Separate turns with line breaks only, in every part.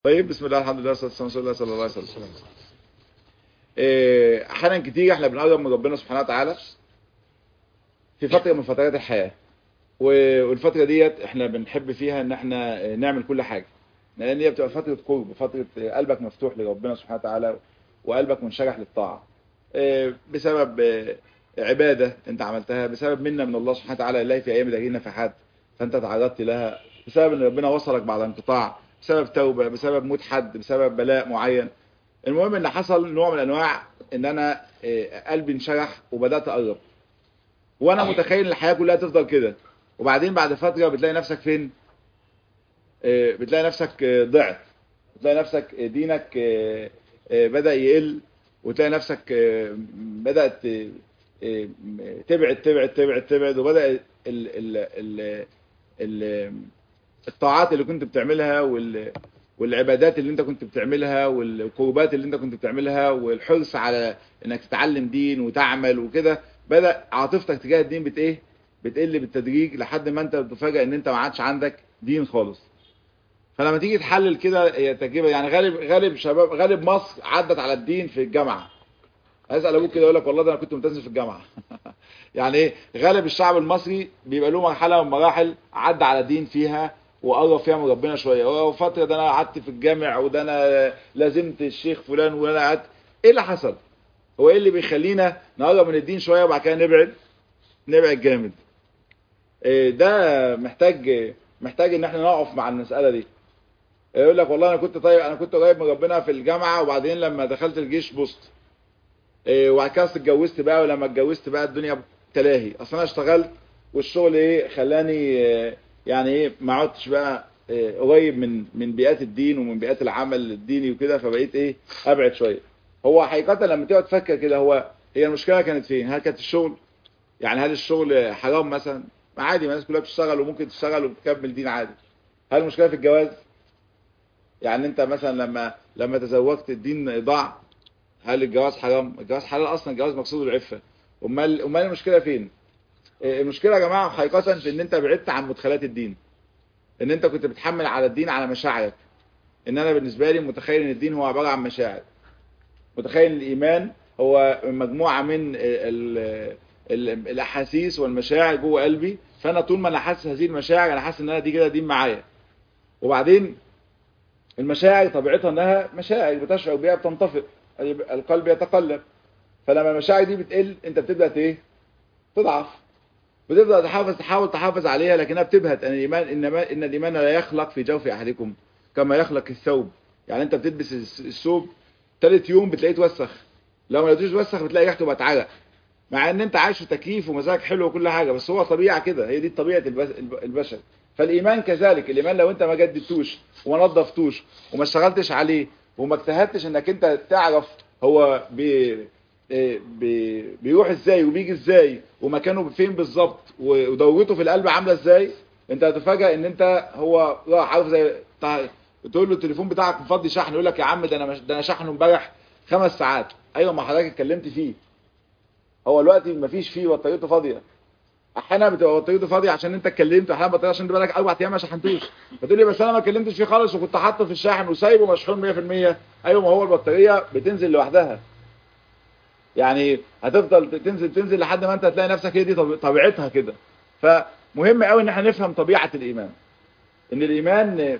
طيب بسم الله الحمد لله والصلاه والسلام على رسول الله صلى الله عليه وسلم إيه، احيانا كتير احنا بنقرب من ربنا سبحانه وتعالى في فتره من فترات الحياه و- والفتره ديت احنا بنحب فيها ان احنا نعمل كل حاجه لان هي بتبقى فتره قرب فتره قلبك مفتوح لربنا سبحانه وتعالى وقلبك منشرح للطاعه إيه، بسبب إيه، عباده انت عملتها بسبب منه من الله سبحانه وتعالى الله في ايام دقيقه نفحات فانت تعرضت لها بسبب ان ربنا وصلك بعد انقطاع بسبب توبه بسبب موت حد بسبب بلاء معين المهم ان حصل نوع من انواع ان انا إيه، قلبي انشرح وبدات اقرب وانا متخيل ان الحياه كلها تفضل كده وبعدين بعد فتره بتلاقي نفسك فين إيه، بتلاقي نفسك آه، ضعت بتلاقي نفسك آه، دينك آه، آه، بدا يقل وتلاقي نفسك آه، بدات آه، آه، تبعد تبعد تبعد تبعد وبدا ال ال ال ال الطاعات اللي كنت بتعملها وال والعبادات اللي انت كنت بتعملها والقربات اللي انت كنت بتعملها والحرص على انك تتعلم دين وتعمل وكده بدا عاطفتك تجاه الدين بت ايه بتقل بالتدريج لحد ما انت بتفاجئ ان انت ما عادش عندك دين خالص فلما تيجي تحلل كده هي تجربه يعني غالب غالب شباب غالب مصر عدت على الدين في الجامعه اسال ابوك كده يقول لك والله ده انا كنت ملتزم في الجامعه يعني ايه غالب الشعب المصري بيبقى له مرحله من المراحل عدى على دين فيها وقرب فيها من ربنا شويه هو فتره ده انا قعدت في الجامع وده انا لازمت الشيخ فلان وانا قعدت ايه اللي حصل هو ايه اللي بيخلينا نقرب من الدين شويه وبعد كده نبعد نبعد جامد إيه ده محتاج محتاج ان احنا نقف مع المساله دي يقول لك والله انا كنت طيب انا كنت قريب من ربنا في الجامعه وبعدين لما دخلت الجيش بوست إيه وبعد كده اتجوزت بقى ولما اتجوزت بقى الدنيا تلاهي اصل انا اشتغلت والشغل ايه خلاني إيه يعني ايه ما عدتش بقى إيه قريب من من بيئات الدين ومن بيئات العمل الديني وكده فبقيت ايه ابعد شويه هو حقيقه لما تقعد تفكر كده هو هي المشكله كانت فين هل كانت الشغل يعني هل الشغل حرام مثلا ما عادي ما الناس كلها بتشتغل وممكن تشتغل وتكمل دين عادي هل المشكله في الجواز يعني انت مثلا لما لما تزوجت الدين ضاع هل الجواز حرام الجواز حلال اصلا الجواز مقصود العفه امال امال المشكله فين إيه المشكله يا جماعه حقيقه في ان انت بعدت عن مدخلات الدين ان انت كنت بتحمل على الدين على مشاعرك ان انا بالنسبه لي متخيل ان الدين هو عباره عن مشاعر متخيل ان الايمان هو مجموعه من ال ال الاحاسيس والمشاعر جوه قلبي فانا طول ما انا حاسس هذه المشاعر انا حاسس ان انا دي كده دين معايا وبعدين المشاعر طبيعتها انها مشاعر بتشعر بيها بتنطفئ القلب يتقلب فلما المشاعر دي بتقل انت بتبدا ايه تضعف بتبدا تحافظ تحاول تحافظ عليها لكنها بتبهت ان الايمان انما ان الايمان لا يخلق في جوف احدكم كما يخلق الثوب يعني انت بتلبس الثوب ثالث يوم بتلاقيه توسخ لو ما لقيتوش توسخ بتلاقي ريحته بقت عرق مع ان انت عايش في تكييف ومزاجك حلو وكل حاجه بس هو طبيعه كده هي دي طبيعه البشر فالايمان كذلك الايمان لو انت ما جددتوش وما نظفتوش وما اشتغلتش عليه وما اجتهدتش انك انت تعرف هو بي بي بيروح ازاي وبيجي ازاي ومكانه فين بالظبط ودورته في القلب عامله ازاي انت هتفاجئ ان انت هو راح عارف زي تقول له التليفون بتاعك مفضي شحن يقول لك يا عم ده انا مش ده انا شحنه امبارح خمس ساعات ايوه ما حضرتك اتكلمت فيه هو دلوقتي مفيش فيه بطاريته فاضيه احيانا بتبقى بطاريته فاضيه عشان انت اتكلمت واحيانا بطاريه عشان بقالك اربع ايام ما شحنتوش فتقول لي بس انا ما اتكلمتش فيه خالص وكنت حاطه في الشاحن وسايبه مشحون 100% ايوه ما هو البطاريه بتنزل لوحدها يعني هتفضل تنزل تنزل لحد ما انت هتلاقي نفسك هي دي طبيعتها كده فمهم قوي ان احنا نفهم طبيعه الايمان ان الايمان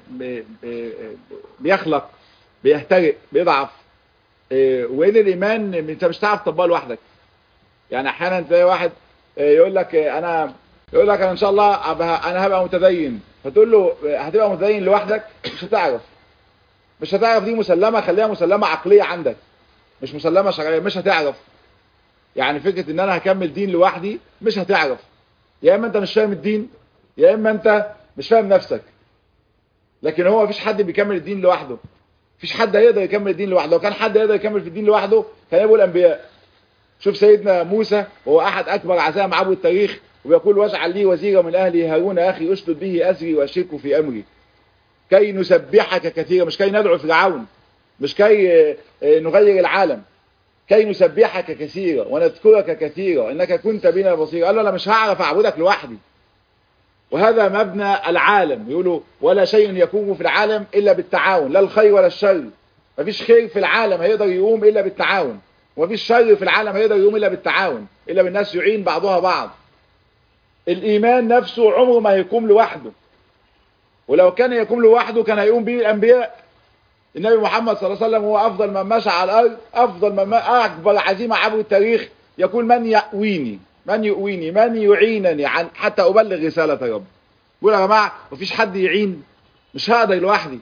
بيخلق بيهترئ بيضعف وان الايمان انت مش هتعرف تطبقه لوحدك يعني احيانا تلاقي واحد يقول لك انا يقول لك انا ان شاء الله انا هبقى متدين فتقول له هتبقى متدين لوحدك مش هتعرف مش هتعرف دي مسلمه خليها مسلمه عقليه عندك مش مسلمه شرعيه مش هتعرف يعني فكره ان انا هكمل دين لوحدي مش هتعرف يا اما انت مش فاهم الدين يا اما انت مش فاهم نفسك لكن هو مفيش حد بيكمل الدين لوحده مفيش حد هيقدر يكمل الدين لوحده لو كان حد يقدر يكمل في الدين لوحده كان يبقوا الانبياء شوف سيدنا موسى وهو احد اكبر عزائم عبر التاريخ ويقول واجعل لي وزيرا من اهلي هارون اخي اشدد به ازري واشركه في امري كي نسبحك كثيرا مش كي ندعو فرعون مش كي نغير العالم كي نسبحك كثيرا ونذكرك كثيرا انك كنت بنا بصيرا قال له انا مش هعرف اعبدك لوحدي وهذا مبنى العالم يقولوا ولا شيء يكون في العالم إلا بالتعاون لا الخير ولا الشر مفيش خير في العالم هيقدر يقوم إلا بالتعاون ومفيش شر في العالم هيقدر يقوم إلا بالتعاون إلا بالناس يعين بعضها بعض الإيمان نفسه عمره ما هيقوم لوحده ولو كان يقوم لوحده كان هيقوم به الأنبياء النبي محمد صلى الله عليه وسلم هو أفضل من مشى على الأرض أفضل من أكبر عزيمة عبر التاريخ يقول من يأويني من يؤويني من يعينني عن حتى أبلغ رسالة رب يقول يا جماعة مفيش حد يعين مش هقدر لوحدي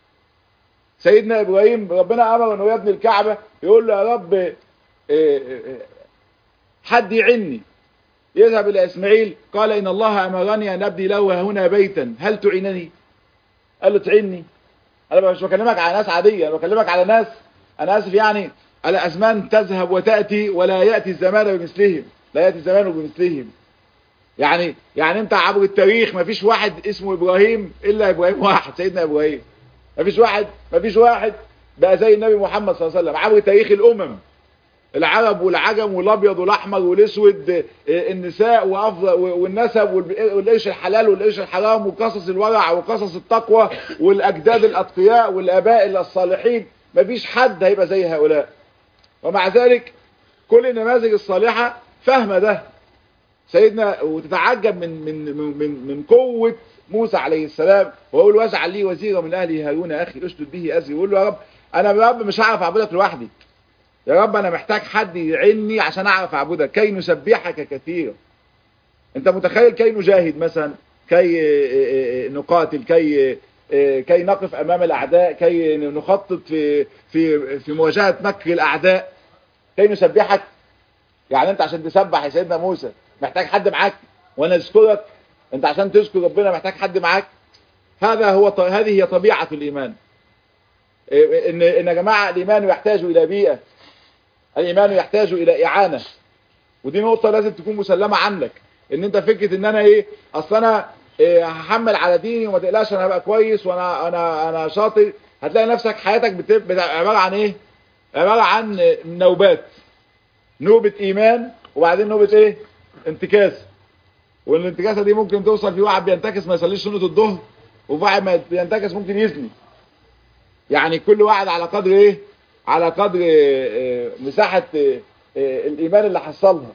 سيدنا إبراهيم ربنا أمر أنه يبني الكعبة يقول له يا رب إيه إيه حد يعني يذهب إلى إسماعيل قال إن الله أمرني أن أبني له هنا بيتا هل تعينني قال له تعيني أنا مش بكلمك على ناس عادية أنا بكلمك على ناس أنا آسف يعني على أزمان تذهب وتأتي ولا يأتي الزمان بمثلهم لا يأتي الزمان بمثلهم يعني يعني انت عبر التاريخ ما فيش واحد اسمه ابراهيم الا ابراهيم واحد سيدنا ابراهيم ما فيش واحد ما فيش واحد بقى زي النبي محمد صلى الله عليه وسلم عبر تاريخ الامم العرب والعجم والابيض والاحمر والاسود النساء وافضل والنسب والقرش الحلال والقرش الحرام وقصص الورع وقصص التقوى والاجداد الاتقياء والاباء الصالحين ما فيش حد هيبقى زي هؤلاء ومع ذلك كل النماذج الصالحه فاهمه ده سيدنا وتتعجب من من من من قوه موسى عليه السلام ويقول واجعل لي وزيرا من اهلي هارون اخي اشدد به ازري يقول له يا رب انا يا رب مش هعرف اعبدك لوحدي يا رب انا محتاج حد يعيني عشان اعرف اعبدك كي نسبحك كثيرا انت متخيل كي نجاهد مثلا كي نقاتل كي كي نقف امام الاعداء كي نخطط في في في مواجهه مكر الاعداء كي نسبحك يعني انت عشان تسبح يا سيدنا موسى محتاج حد معاك وانا اذكرك انت عشان تذكر ربنا محتاج حد معاك هذا هو هذه هي طبيعه الايمان ان ان يا جماعه الايمان يحتاج الى بيئه الايمان يحتاج الى اعانه ودي نقطه لازم تكون مسلمه عنك ان انت فكره ان انا ايه اصل انا إيه هحمل على ديني وما تقلقش انا هبقى كويس وانا انا انا شاطر هتلاقي نفسك حياتك بتبقى عباره عن ايه عباره عن نوبات نوبه ايمان وبعدين نوبه ايه انتكاس والانتكاسه دي ممكن توصل في واحد بينتكس ما يصليش سنه الظهر وفي واحد ما بينتكس ممكن يزني يعني كل واحد على قدر ايه على قدر إيه مساحه إيه الايمان اللي حصلها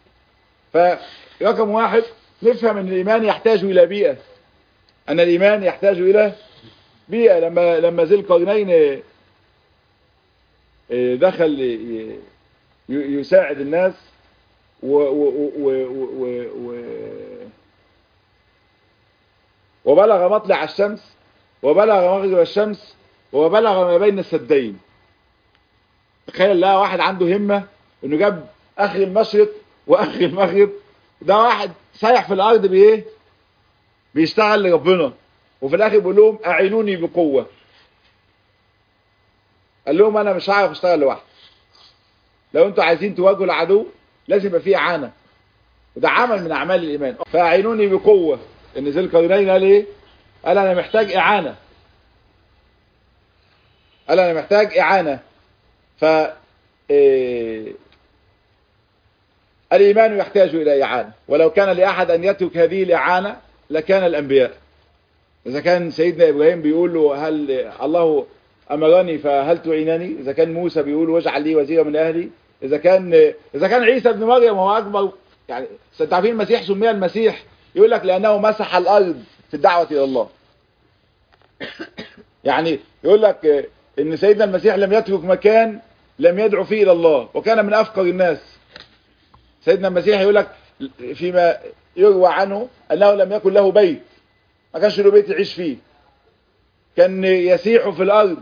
فرقم واحد نفهم ان الايمان يحتاج الى بيئه ان الايمان يحتاج الى بيئه لما لما ذي القرنين دخل يساعد الناس و و و و و وبلغ مطلع الشمس وبلغ مغرب الشمس وبلغ ما بين السدين تخيل لا واحد عنده همة انه جاب اخر المشرق واخر المغرب ده واحد سايح في الارض بايه بيشتغل لربنا وفي الاخر بيقول لهم اعينوني بقوة قال لهم انا مش هعرف اشتغل لوحدي لو انتوا عايزين تواجهوا العدو لازم يبقى فيه اعانه وده عمل من اعمال الايمان فاعينوني بقوه ان ذي القرنين قال ايه قال انا محتاج اعانه قال انا محتاج اعانه ف إيه الايمان يحتاج الى اعانه ولو كان لاحد ان يترك هذه الاعانه لكان الانبياء اذا كان سيدنا ابراهيم بيقول له هل الله امرني فهل تعينني اذا كان موسى بيقول واجعل لي وزيرا من اهلي اذا كان اذا كان عيسى ابن مريم هو اكبر يعني انتوا عارفين المسيح سمي المسيح يقول لك لانه مسح الارض في الدعوه الى الله يعني يقول لك ان سيدنا المسيح لم يترك مكان لم يدعو فيه الى الله وكان من افقر الناس سيدنا المسيح يقول لك فيما يروى عنه انه لم يكن له بيت ما كانش له بيت يعيش فيه كان يسيح في الارض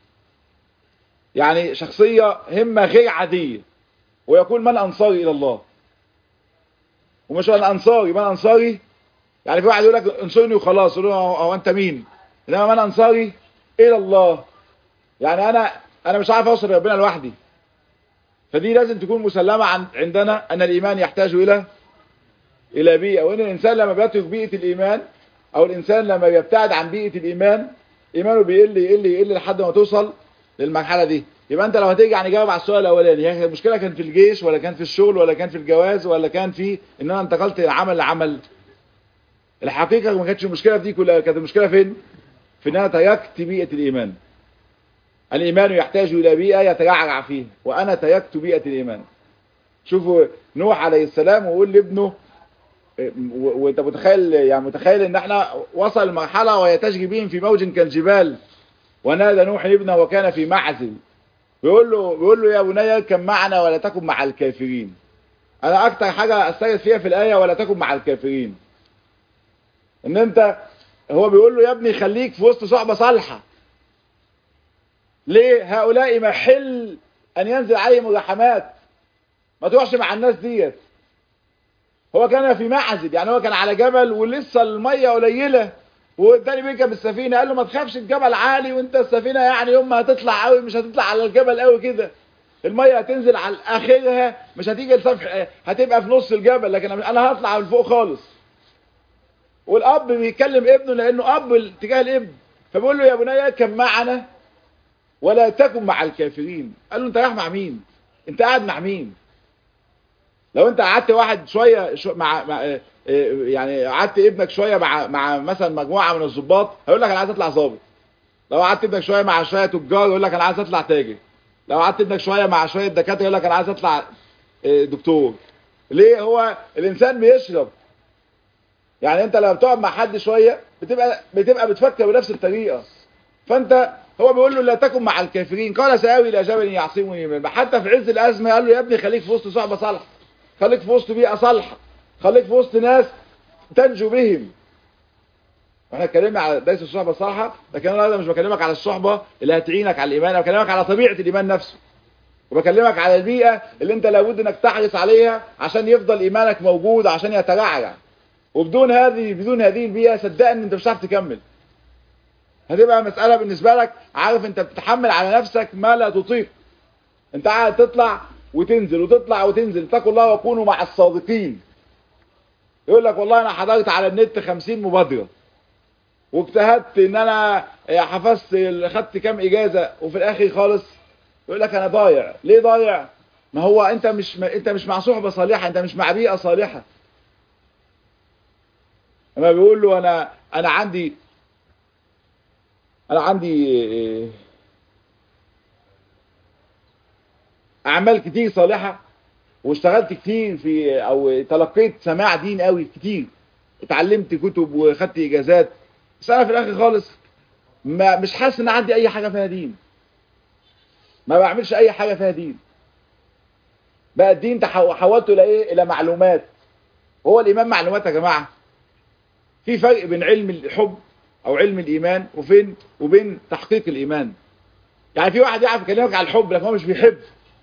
يعني شخصية همة غير عادية ويقول من أنصاري إلى الله ومش أنا أنصاري من أنصاري يعني في واحد يقول لك انصرني وخلاص يقول له هو أنت مين إنما من أنصاري إلى الله يعني أنا أنا مش عارف أوصل لربنا لوحدي فدي لازم تكون مسلمة عن عندنا أن الإيمان يحتاج إلى إلى بيئة وإن الإنسان لما بيترك بيئة الإيمان أو الإنسان لما بيبتعد عن بيئة الإيمان إيمانه بيقل يقل يقل لحد ما توصل للمرحله دي يبقى انت لو هترجع نجاوب على السؤال الاولاني هي المشكله كان في الجيش ولا كان في الشغل ولا كان في الجواز ولا كان في ان انا انتقلت من عمل لعمل الحقيقة ما كانتش المشكلة في دي كلها كانت المشكلة فين في ان انا تركت بيئة الايمان الايمان يحتاج الى بيئة يترعرع فيها وانا تركت بيئة الايمان شوفوا نوح عليه السلام ويقول لابنه وانت متخيل يعني متخيل ان احنا وصل لمرحله وهي تجري بهم في موج كالجبال ونادى نوح ابنه وكان في معزل بيقول له بيقول له يا بني اركب معنا ولا تكن مع الكافرين انا اكتر حاجه استغرب فيها في الايه ولا تكن مع الكافرين ان انت هو بيقول له يا ابني خليك في وسط صحبه صالحه ليه هؤلاء محل ان ينزل عليهم الرحمات ما تروحش مع الناس ديت هو كان في معزل يعني هو كان على جبل ولسه الميه قليله والتاني بيركب السفينه قال له ما تخافش الجبل عالي وانت السفينه يعني يوم ما هتطلع قوي مش هتطلع على الجبل قوي كده الميه هتنزل على اخرها مش هتيجي لسفح هتبقى في نص الجبل لكن انا هطلع من فوق خالص والاب بيكلم ابنه لانه اب تجاه الابن فبيقول له يا بني اركب معنا ولا تكن مع الكافرين قال له انت رايح مع مين انت قاعد مع مين لو انت قعدت واحد شويه شو مع, مع يعني قعدت ابنك شويه مع مع مثلا مجموعه من الضباط هيقول لك انا عايز اطلع ظابط لو قعدت ابنك شويه مع شويه تجار يقول لك انا عايز اطلع تاجر لو قعدت ابنك شويه مع شويه دكاتره يقول لك انا عايز اطلع دكتور ليه هو الانسان بيشرب يعني انت لما بتقعد مع حد شويه بتبقى بتبقى بتفكر بنفس الطريقه فانت هو بيقول له لا تكن مع الكافرين قال سآوي الى جبل يعصمني من الماء حتى في عز الازمه قال له يا ابني خليك في وسط صحبه صالحه خليك في وسط بيئه صالحه خليك في وسط ناس تنجو بهم واحنا اتكلمنا على درس الصحبه الصالحه لكن انا مش بكلمك على الصحبه اللي هتعينك على الايمان انا بكلمك على طبيعه الايمان نفسه وبكلمك على البيئه اللي انت لابد انك تحرص عليها عشان يفضل ايمانك موجود عشان يترعرع وبدون هذه بدون هذه البيئه صدقني انت مش هتعرف تكمل هتبقى مساله بالنسبه لك عارف انت بتتحمل على نفسك ما لا تطيق انت قاعد تطلع وتنزل وتطلع وتنزل اتقوا الله وكونوا مع الصادقين يقول لك والله انا حضرت على النت 50 مبادره واجتهدت ان انا حفظت خدت كام اجازه وفي الاخر خالص يقول لك انا ضايع ليه ضايع ما هو انت مش انت مش مع صحبه صالحه انت مش مع بيئه صالحه لما بيقول له انا انا عندي انا عندي اعمال كتير صالحه واشتغلت كتير في او تلقيت سماع دين قوي كتير اتعلمت كتب وخدت اجازات بس انا في الاخر خالص ما مش حاسس ان عندي اي حاجه فيها دين ما بعملش اي حاجه فيها دين بقى الدين حولته الى ايه الى معلومات هو الايمان معلومات يا جماعه في فرق بين علم الحب او علم الايمان وفين وبين تحقيق الايمان يعني في واحد يعرف يكلمك على الحب لكن هو مش بيحب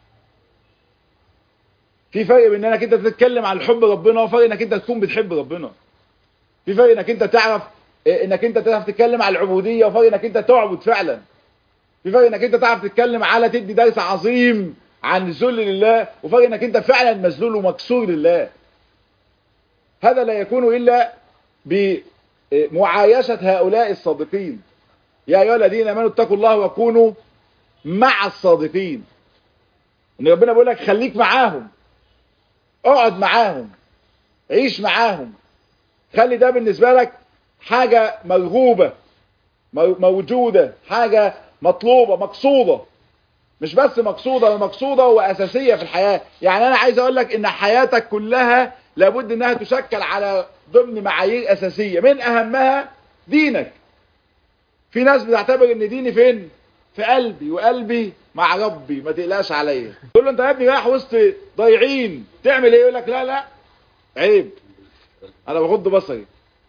في فرق بين انك انت تتكلم عن حب ربنا وفرق انك انت تكون بتحب ربنا في فرق انك انت تعرف انك انت تعرف تتكلم على العبودية وفرق انك انت تعبد فعلا في فرق انك انت تعرف تتكلم على تدي درس عظيم عن الذل لله وفرق انك انت فعلا مذلول ومكسور لله هذا لا يكون الا بمعايشة هؤلاء الصادقين يا ايها الذين امنوا اتقوا الله وكونوا مع الصادقين ان ربنا بيقول لك خليك معاهم اقعد معاهم عيش معاهم خلي ده بالنسبة لك حاجة مرغوبة موجودة حاجة مطلوبة مقصودة مش بس مقصودة ومقصودة وأساسية في الحياة يعني أنا عايز أقول لك إن حياتك كلها لابد إنها تشكل على ضمن معايير أساسية من أهمها دينك في ناس بتعتبر إن ديني فين في قلبي وقلبي مع ربي ما تقلقش عليا تقول له انت يا ابني رايح وسط ضايعين تعمل ايه يقول لك لا لا عيب انا بغض بصري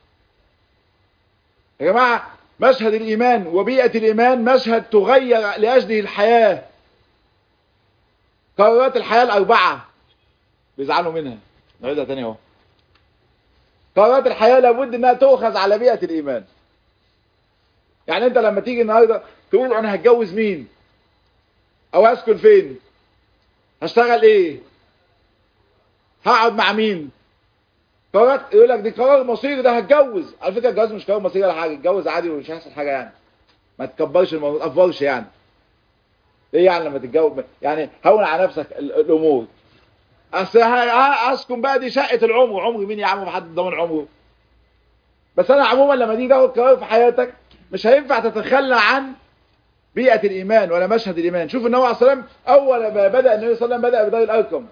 يا جماعه مشهد الايمان وبيئه الايمان مشهد تغير لاجله الحياه قرارات الحياه الاربعه بيزعلوا منها نعيدها تاني اهو قرارات الحياه لابد انها تؤخذ على بيئه الايمان يعني انت لما تيجي النهارده تقول انا هتجوز مين او هسكن فين هشتغل ايه هقعد مع مين قرارات يقول لك دي قرار مصيري ده هتجوز على فكره الجواز مش قرار مصيري ولا حاجه اتجوز عادي ومش هيحصل حاجه يعني ما تكبرش الموضوع ما تقفرش يعني ايه يعني لما تتجوز يعني هون على نفسك الامور اصل هسكن بقى دي شقه العمر عمر مين يا عم ما حد ضامن عمره بس انا عموما لما تيجي تاخد قرار في حياتك مش هينفع تتخلى عن بيئة الإيمان ولا مشهد الإيمان شوف النبي عليه الصلاة والسلام أول ما بدأ النبي صلى الله عليه وسلم بدأ بدار الأركم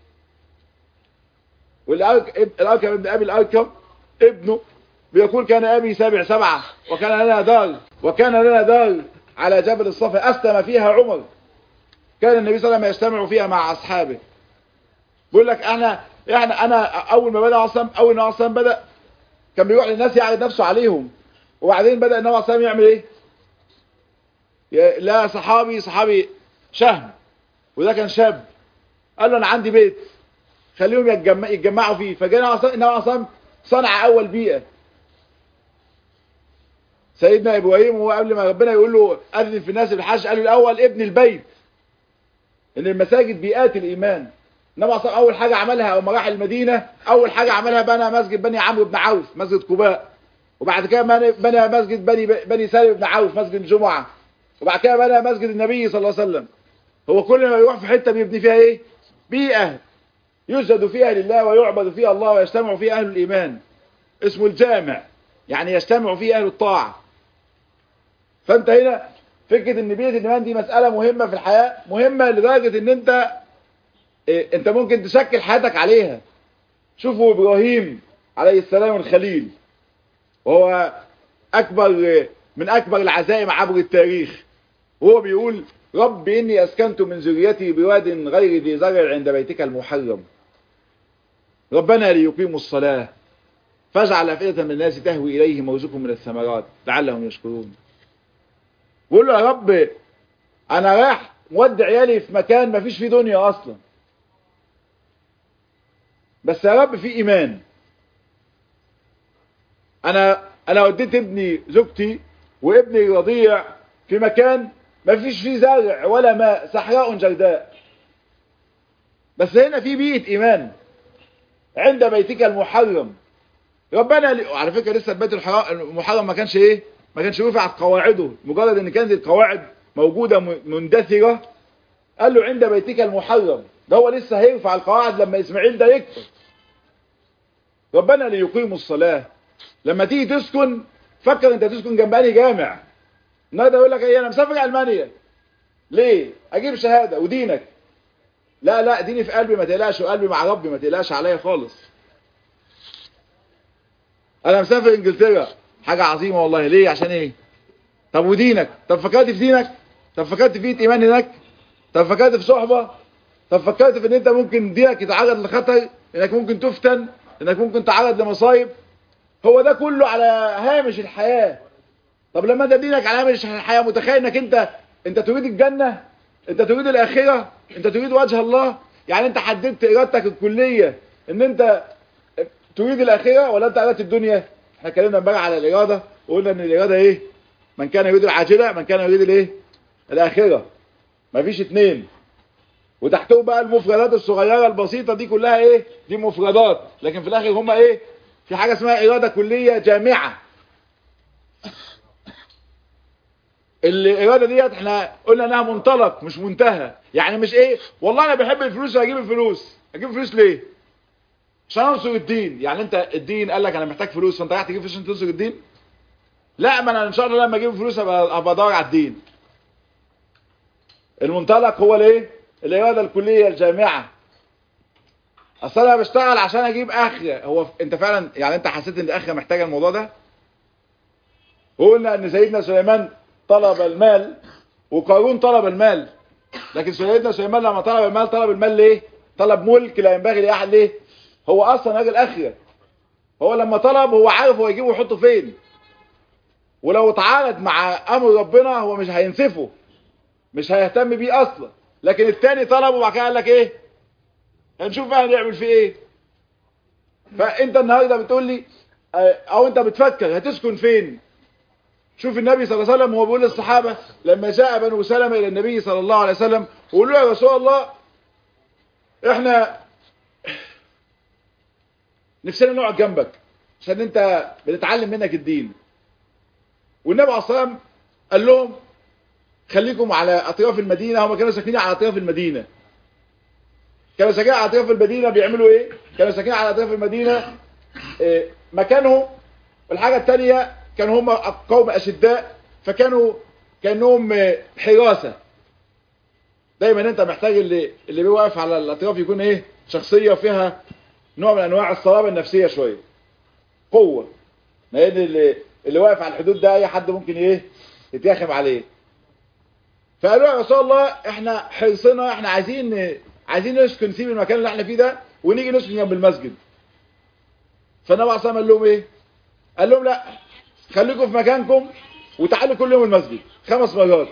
والأركم ابن أبي الأركم ابنه بيقول كان أبي سابع سبعة وكان لنا دار وكان لنا دار على جبل الصفا أسلم فيها عمر كان النبي صلى الله عليه وسلم يجتمع فيها مع أصحابه بيقول لك أنا احنا أنا أول ما بدأ أصلا أول ما أصلا بدأ كان بيروح للناس يعرض نفسه عليهم وبعدين بدأ النبي صلى الله عليه وسلم يعمل إيه لا صحابي صحابي شهم وده كان شاب قال له انا عندي بيت خليهم يتجمع يتجمعوا فيه فجاء النبي اصلا صنع اول بيئه سيدنا ابراهيم هو قبل ما ربنا يقول له اذن في الناس بالحج قال له الاول ابن البيت ان المساجد بيئات الايمان النبي اصلا اول حاجه عملها اول ما راح المدينه اول حاجه عملها بنى مسجد بني عمرو بن عوف مسجد قباء وبعد كده بنى مسجد بني بني سالم بن عوف مسجد الجمعه وبعد كده بنى مسجد النبي صلى الله عليه وسلم هو كل ما يروح في حتة بيبني فيها ايه بيئة يسجد فيها لله ويعبد فيها الله ويجتمع فيها أهل الإيمان اسمه الجامع يعني يجتمع فيه أهل الطاعة فأنت هنا فكرة ان بيئة الإيمان دي مسألة مهمة في الحياة مهمة لدرجة ان انت إيه انت ممكن تشكل حياتك عليها شوفوا إبراهيم عليه السلام الخليل وهو أكبر من أكبر العزائم عبر التاريخ وهو بيقول رب إني أسكنت من ذريتي بواد غير ذي زرع عند بيتك المحرم ربنا ليقيموا الصلاة فاجعل أفئدة من الناس تهوي إليهم وارزقهم من الثمرات لعلهم يشكرون بيقول له يا رب أنا رايح مودع عيالي في مكان ما فيش فيه دنيا أصلا بس يا رب في إيمان أنا أنا وديت ابني زوجتي وابني رضيع في مكان ما فيش فيه زرع ولا ماء صحراء جرداء بس هنا في بيئة إيمان عند بيتك المحرم ربنا ل... على فكرة لسه البيت المحرم ما كانش ايه ما كانش رفعت قواعده مجرد ان كانت القواعد موجودة مندثرة قال له عند بيتك المحرم ده هو لسه هيرفع القواعد لما اسماعيل ده يكبر ربنا ليقيموا الصلاة لما تيجي تسكن فكر انت تسكن جنب انهي جامع النهارده يقول لك ايه انا مسافر المانيا ليه اجيب شهاده ودينك لا لا ديني في قلبي ما تقلقش وقلبي مع ربي ما تقلقش عليا خالص انا مسافر انجلترا حاجه عظيمه والله ليه عشان ايه طب ودينك طب فكرت في دينك طب فكرت في ايمان هناك طب فكرت في صحبه طب فكرت في ان انت ممكن دينك يتعرض لخطر انك ممكن تفتن انك ممكن تعرض لمصايب هو ده كله على هامش الحياه طب لما انت دينك على هامش الحياه متخيل انك انت انت تريد الجنه انت تريد الاخره انت تريد وجه الله يعني انت حددت ارادتك الكليه ان انت تريد الاخره ولا انت اردت الدنيا احنا اتكلمنا امبارح على الاراده وقلنا ان الاراده ايه من كان يريد العاجله من كان يريد الايه الاخره مفيش اتنين وتحتهم بقى المفردات الصغيره البسيطه دي كلها ايه دي مفردات لكن في الاخر هما ايه في حاجه اسمها اراده كليه جامعه الاراده ديت احنا قلنا انها منطلق مش منتهى يعني مش ايه والله انا بحب الفلوس وهجيب الفلوس اجيب فلوس ليه عشان انصر الدين يعني انت الدين قال لك انا محتاج فلوس فانت رايح تجيب فلوس عشان تنصر الدين لا ما انا ان شاء الله لما اجيب فلوس ابقى ادور على الدين المنطلق هو الايه الاراده الكليه الجامعه اصل انا بشتغل عشان اجيب اخره هو انت فعلا يعني انت حسيت ان الاخره محتاجه الموضوع ده وقلنا ان سيدنا سليمان طلب المال وقارون طلب المال لكن سيدنا سليمان لما طلب المال طلب المال ليه طلب ملك لا ينبغي لاحد ليه هو اصلا راجل اخره هو لما طلب هو عارف هو يجيبه ويحطه فين ولو اتعارض مع امر ربنا هو مش هينسفه مش هيهتم بيه اصلا لكن التاني طلبه وبعد كده قال لك ايه هنشوف بقى هنعمل فيه ايه فانت النهارده بتقول لي او انت بتفكر هتسكن فين شوف النبي صلى الله عليه وسلم وهو بيقول للصحابة لما جاء بنو سلمة إلى النبي صلى الله عليه وسلم وقالوا له يا رسول الله احنا نفسنا نقعد جنبك عشان انت بنتعلم منك الدين والنبي عليه الصلاة والسلام قال لهم خليكم على أطراف المدينة هم كانوا ساكنين على أطراف المدينة كانوا ساكنين على أطراف المدينة بيعملوا ايه كانوا ساكنين على أطراف المدينة إيه مكانهم والحاجة الثانية كانوا هم قوم أشداء فكانوا كأنهم حراسة دايما انت محتاج اللي اللي بيوقف على الاطراف يكون ايه شخصية فيها نوع من انواع الصلابة النفسية شوية قوة لان اللي اللي واقف على الحدود ده اي حد ممكن ايه يتياخم عليه فقالوا يا رسول الله احنا حرصنا احنا عايزين عايزين نسكن نسيب المكان اللي احنا فيه ده ونيجي نسكن جنب المسجد فالنبي عليه الصلاه قال لهم ايه قال لهم لا خليكم في مكانكم وتعالوا كل يوم المسجد خمس مرات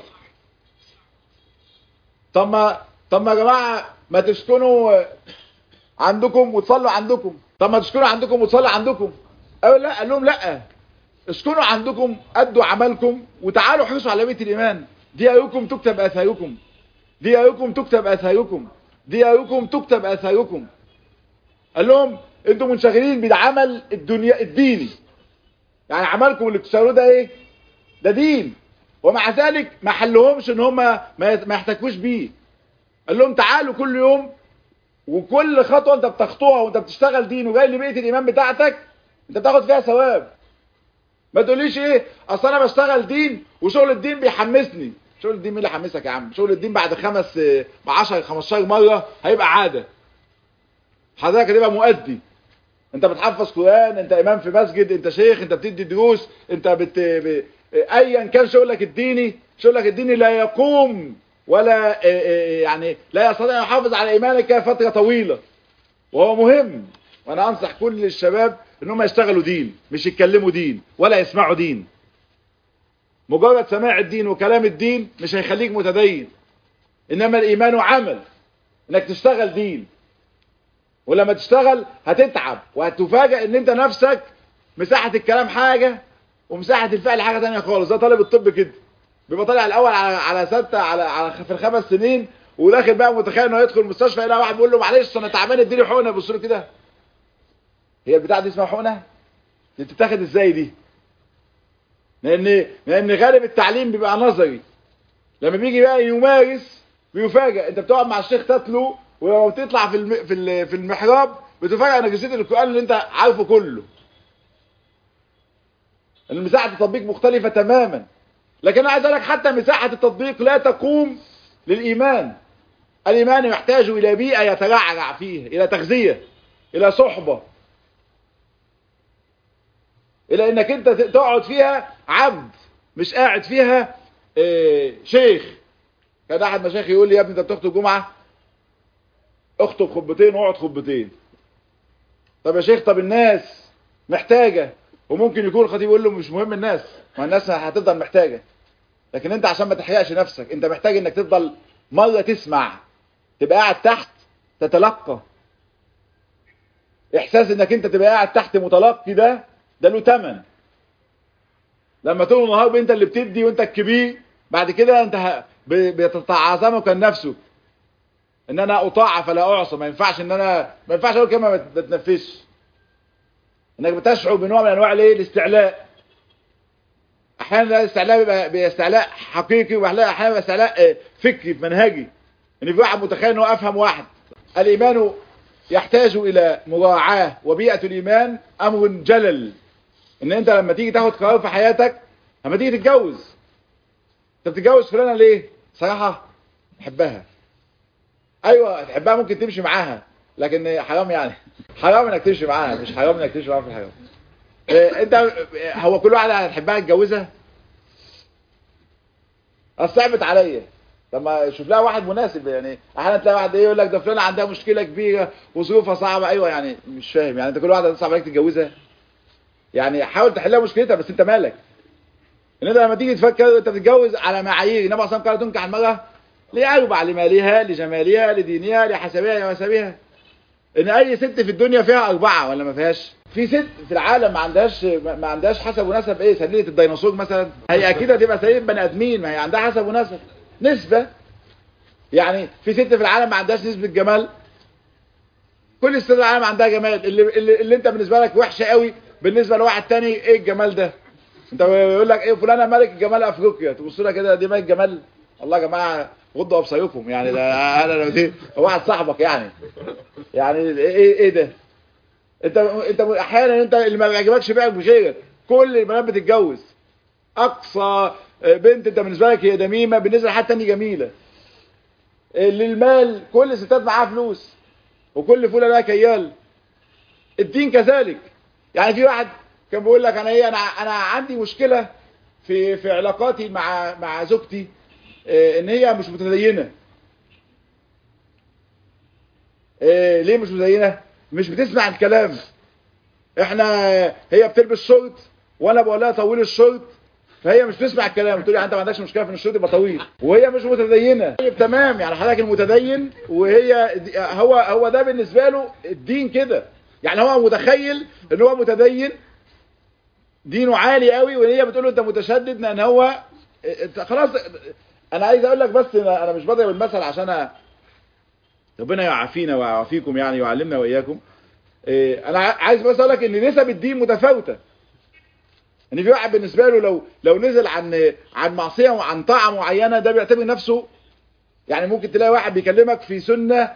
طب ما طب ما يا جماعه ما تسكنوا عندكم وتصلوا عندكم طب ما تسكنوا عندكم وتصلوا عندكم قالوا لا قال لهم لا اسكنوا عندكم ادوا عملكم وتعالوا حرصوا على بيت الايمان دي ايكم تكتب اثاركم دي ايكم تكتب اثاركم دي ايكم تكتب اثاركم قال لهم انتم منشغلين بالعمل الدنيا الديني يعني عملكم اللي بتشتغلوه ده ايه ده دين ومع ذلك ما حلهمش ان هم ما يحتكوش بيه قال لهم تعالوا كل يوم وكل خطوه انت بتخطوها وانت بتشتغل دين وجاي لبيت الايمان بتاعتك انت بتاخد فيها ثواب ما تقوليش ايه اصل انا بشتغل دين وشغل الدين بيحمسني شغل الدين مين اللي حمسك يا عم شغل الدين بعد خمس ب 10 15 مره هيبقى عاده حضرتك هتبقى مؤدي انت بتحفظ قران انت امام في مسجد انت شيخ انت بتدي دروس انت بت ب... ايا كان شغلك الديني شغلك الديني لا يقوم ولا يعني لا يستطيع ان يحافظ على ايمانك فتره طويله وهو مهم وانا انصح كل الشباب ان هم يشتغلوا دين مش يتكلموا دين ولا يسمعوا دين مجرد سماع الدين وكلام الدين مش هيخليك متدين انما الايمان عمل انك تشتغل دين ولما تشتغل هتتعب وهتفاجئ ان انت نفسك مساحة الكلام حاجة ومساحة الفعل حاجة تانية خالص ده طالب الطب كده بيبقى طالع الاول على على ستة على على في الخمس سنين وداخل بقى متخيل انه يدخل المستشفى يلاقي واحد بيقول له معلش انا تعبان اديني حقنه يبص له كده هي البتاعه دي اسمها حقنه دي بتتاخد ازاي دي لان لان غالب التعليم بيبقى نظري لما بيجي بقى يمارس بيفاجئ انت بتقعد مع الشيخ تتلو ولما بتطلع في الم... في في المحراب بتفاجئ انك نسيت القران اللي انت عارفه كله ان مساحه التطبيق مختلفه تماما لكن انا عايز اقول لك حتى مساحه التطبيق لا تقوم للايمان الايمان يحتاج الى بيئه يترعرع فيها الى تغذيه الى صحبه الى انك انت تقعد فيها عبد مش قاعد فيها اه شيخ كان احد مشايخ يقول لي يا ابني انت بتخطب جمعه اخطب خطبتين واقعد خطبتين طب يا شيخ طب الناس محتاجه وممكن يكون الخطيب يقول له مش مهم الناس ما الناس هتفضل محتاجه لكن انت عشان ما تحرقش نفسك انت محتاج انك تفضل مره تسمع تبقى قاعد تحت تتلقى احساس انك انت تبقى قاعد تحت متلقي ده ده له ثمن لما طول النهار انت اللي بتدي وانت الكبير بعد كده انت بتتعظمك نفسك ان انا اطاع فلا اعصى ما ينفعش ان انا ما ينفعش اقول كلمه ما تتنفسش انك بتشعر بنوع من انواع الايه الاستعلاء احيانا الاستعلاء بيبقى استعلاء حقيقي واحيانا بيبقى استعلاء فكري منهجي ان في واحد متخيل انه افهم واحد الايمان يحتاج الى مراعاه وبيئه الايمان امر جلل ان انت لما تيجي تاخد قرار في حياتك لما تيجي تتجوز انت بتتجوز فلانه ليه صراحه بحبها ايوه تحبها ممكن تمشي معاها لكن حرام يعني حرام انك تمشي معاها مش حرام انك تمشي معاها في الحرام إيه انت هو كل واحد هتحبها تتجوزها صعبت عليا لما شوف لها واحد مناسب يعني احيانا تلاقي واحد ايه يقول لك ده فلانه عندها مشكله كبيره وظروفها صعبه ايوه يعني مش فاهم يعني انت كل واحد هتصعب عليك تتجوزها يعني حاول تحلها مشكلتها بس انت مالك ان انت لما تيجي تفكر انت بتتجوز على معايير النبي صلى الله عليه وسلم قال تنكح المراه لأربع لمالها لجمالها لدينها لحسبها لمسابها ان اي ست في الدنيا فيها اربعة ولا ما فيهاش في ست في العالم ما عندهاش ما عندهاش حسب ونسب ايه سليلة الديناصور مثلا هي اكيد هتبقى سليلة بني ادمين ما هي عندها حسب ونسب نسبة يعني في ست في العالم ما عندهاش نسبة جمال كل الست في العالم عندها جمال اللي, اللي, اللي انت بالنسبة لك وحشة قوي بالنسبة لواحد تاني ايه الجمال ده انت يقول لك ايه فلانة ملك جمال افريقيا تبص لها كده دي ملك جمال والله يا جماعة غضوا ابصاركم يعني ده انا لو دي واحد صاحبك يعني يعني ايه ايه ده انت انت احيانا انت اللي ما بيعجبكش بيعجب بغيرك كل البنات بتتجوز اقصى بنت انت بالنسبه لك هي دميمه بالنسبه لحد تاني جميله للمال كل الستات معاها فلوس وكل فوله لها كيال الدين كذلك يعني في واحد كان بيقول لك انا ايه انا انا عندي مشكله في في علاقاتي مع مع زوجتي إيه ان هي مش متدينه إيه ليه مش متدينه مش بتسمع الكلام احنا هي بتلبس شورت وانا بقول لها طولي الشورت فهي مش بتسمع الكلام تقول لي انت ما عندكش مشكله في ان الشورت يبقى طويل وهي مش متدينه طيب تمام يعني حضرتك المتدين وهي هو هو ده بالنسبه له الدين كده يعني هو متخيل ان هو متدين دينه عالي قوي وهي بتقول له انت متشدد لان هو خلاص انا عايز اقول لك بس انا مش بضرب المثل عشان ربنا يعافينا ويعافيكم يعني ويعلمنا واياكم انا عايز بس اقول لك ان نسب الدين متفاوته ان في واحد بالنسبه له لو لو نزل عن عن معصيه وعن طاعه معينه ده بيعتبر نفسه يعني ممكن تلاقي واحد بيكلمك في سنه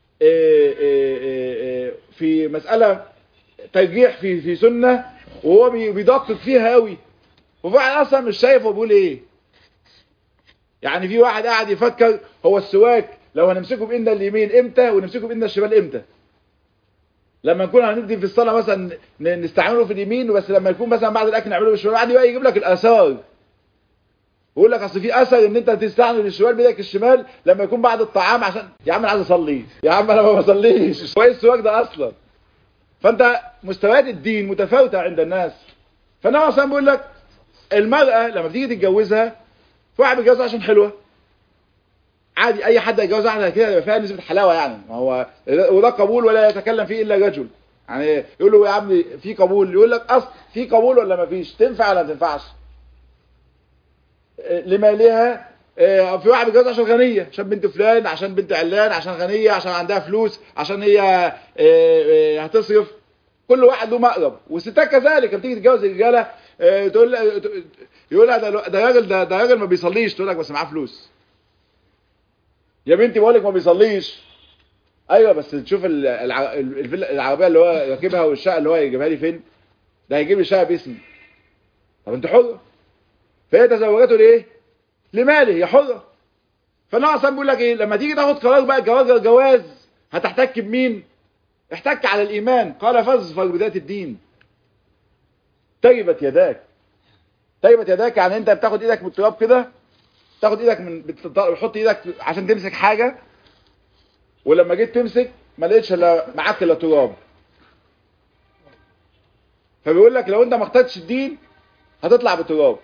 في مساله ترجيح في في سنه وهو بيدقق فيها قوي وفي واحد اصلا مش شايف هو بيقول ايه يعني في واحد قاعد يفكر هو السواك لو هنمسكه بايدنا اليمين امتى ونمسكه بايدنا الشمال امتى لما نكون هندي في الصلاه مثلا نستعمله في اليمين بس لما يكون مثلا بعد الاكل نعمله بالشمال بعد بقى يجيب لك الاثار ويقول لك اصل في اثر ان انت تستعمل الشمال بايدك الشمال لما يكون بعد الطعام عشان يا عم انا عايز اصلي يا عم انا ما بصليش هو ايه السواك ده اصلا فانت مستويات الدين متفاوته عند الناس فانا اصلا بقول لك المراه لما بتيجي تتجوزها في واحد بيتجوزها عشان حلوه عادي اي حد يتجوز واحده كده يبقى فيها نسبه حلاوه يعني ما هو وده قبول ولا يتكلم فيه الا رجل يعني يقول له يا عم في قبول يقول لك اصل في قبول ولا ما فيش تنفع ولا ما تنفعش لمالها في واحد بيتجوز عشان غنيه عشان بنت فلان عشان بنت علان عشان غنيه عشان عندها فلوس عشان هي هتصرف كل واحد له مقرب والستات كذلك لما تيجي تتجوز الرجاله تقول يقول لها ده راجل ده, ده راجل ما بيصليش تقول لك بس معاه فلوس يا بنتي بقول لك ما بيصليش ايوه بس تشوف الفيلا العربيه اللي هو راكبها والشقه اللي هو هيجيبها لي فين ده هيجيب لي شقه باسمي طب انت حره فهي تزوجته ليه لماله هي حره فانا اصلا بقول لك ايه لما تيجي تاخد قرار بقى جواز الجواز هتحتك بمين احتك على الايمان قال فاظفر بذات الدين تجبت يداك تجبت يداك يعني انت بتاخد ايدك من التراب كده تاخد ايدك من بتحط ايدك عشان تمسك حاجة ولما جيت تمسك ما لقيتش الا معاك الا تراب فبيقول لك لو انت ما اخترتش الدين هتطلع بتراب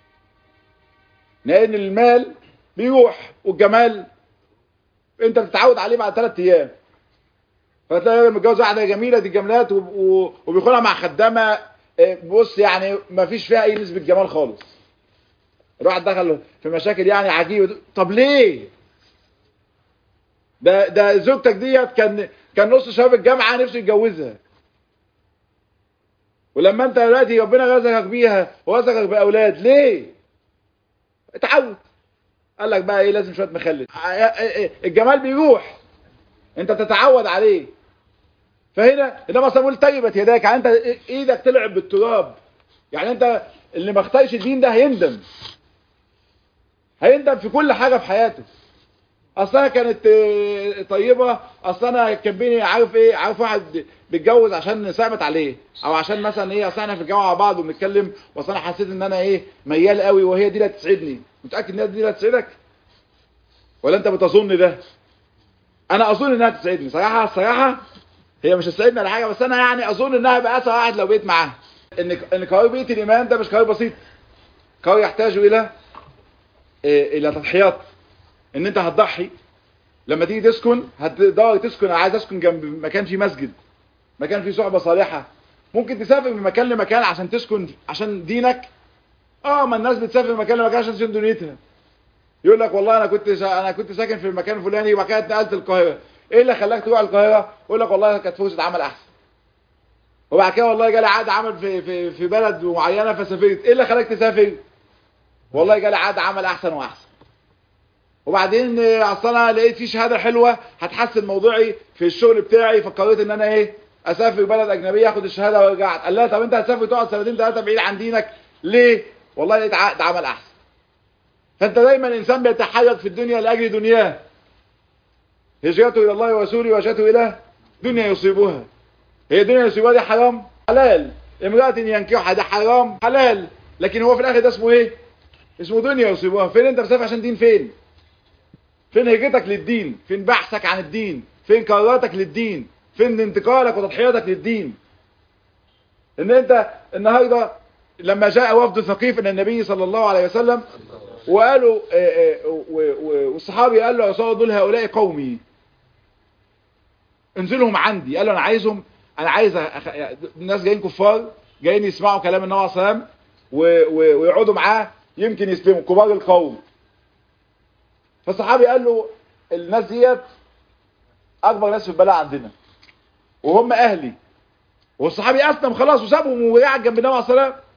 لان المال بيروح والجمال انت بتتعود عليه بعد ثلاث ايام فتلاقي راجل متجوز واحده جميله دي جملات وبيدخلها مع خدامه بص يعني ما فيش فيها اي نسبه جمال خالص الواحد دخل في مشاكل يعني عجيبه طب ليه ده ده زوجتك ديت كان كان نص شباب الجامعه نفسه يتجوزها ولما انت دلوقتي ربنا رزقك بيها ورزقك باولاد ليه اتعود قال لك بقى ايه لازم شويه مخلل الجمال بيروح انت تتعود عليه فهنا انما اصلا بقول طيبت يداك يعني انت ايدك تلعب بالتراب يعني انت اللي ما اختارش الدين ده هيندم هيندم في كل حاجه في حياته اصلا كانت طيبه اصلا كان بيني عارف ايه عارف واحد بيتجوز عشان صعبت عليه او عشان مثلا ايه اصل احنا في الجامعه مع بعض وبنتكلم واصل انا حسيت ان انا ايه ميال قوي وهي دي اللي هتسعدني متاكد ان هي دي اللي هتسعدك ولا انت بتظن ده انا اظن انها تسعدني صراحه الصراحه هي مش هتسعدني على حاجه بس انا يعني اظن انها بقى اسوء واحد لو بقيت معاها ان ان قرار بيئه الايمان ده مش قرار بسيط قرار يحتاج الى إيه الى تضحيات ان انت هتضحي لما تيجي تسكن هتدور تسكن انا عايز اسكن جنب مكان فيه مسجد مكان فيه صحبه صالحه ممكن تسافر من مكان لمكان عشان تسكن عشان دينك اه ما الناس بتسافر من مكان لمكان عشان تسكن دنيتها يقول لك والله انا كنت شا... انا كنت ساكن في المكان الفلاني وبعد كده اتنقلت القاهره ايه اللي خلاك تروح القاهره يقول لك والله كانت فرصه عمل احسن وبعد كده والله جالي عقد عمل في في في بلد معينه فسافرت ايه اللي خلاك تسافر والله جالي عقد عمل احسن واحسن وبعدين اصل انا لقيت في شهاده حلوه هتحسن موضوعي في الشغل بتاعي فقررت ان انا ايه اسافر بلد اجنبيه اخد الشهاده ورجعت قال لها طب انت هتسافر تقعد سنتين ثلاثه بعيد عن دينك ليه والله لقيت عقد عمل احسن فانت دايما الانسان بيتحرك في الدنيا لاجل دنياه هجرته الى الله ورسوله وهجرته الى دنيا يصيبها هي دنيا يصيبها دي حرام حلال امرأة ينكحها ده حرام حلال لكن هو في الاخر ده اسمه ايه اسمه دنيا يصيبها فين انت مسافر عشان دين فين فين هجرتك للدين فين بحثك عن الدين فين قراراتك للدين فين انتقالك وتضحياتك للدين ان انت النهارده لما جاء وفد ثقيف الى النبي صلى الله عليه وسلم وقالوا والصحابي قال له يا رسول الله دول هؤلاء قومي انزلهم عندي قال له انا عايزهم انا عايز أخ... الناس جايين كفار جايين يسمعوا كلام النبي عليه الصلاه والسلام ويقعدوا معاه يمكن يسلموا كبار القوم فالصحابي قال له الناس ديت اكبر ناس في البلد عندنا وهم اهلي والصحابي اسلم خلاص وسابهم وقعد جنب النبي عليه الصلاه والسلام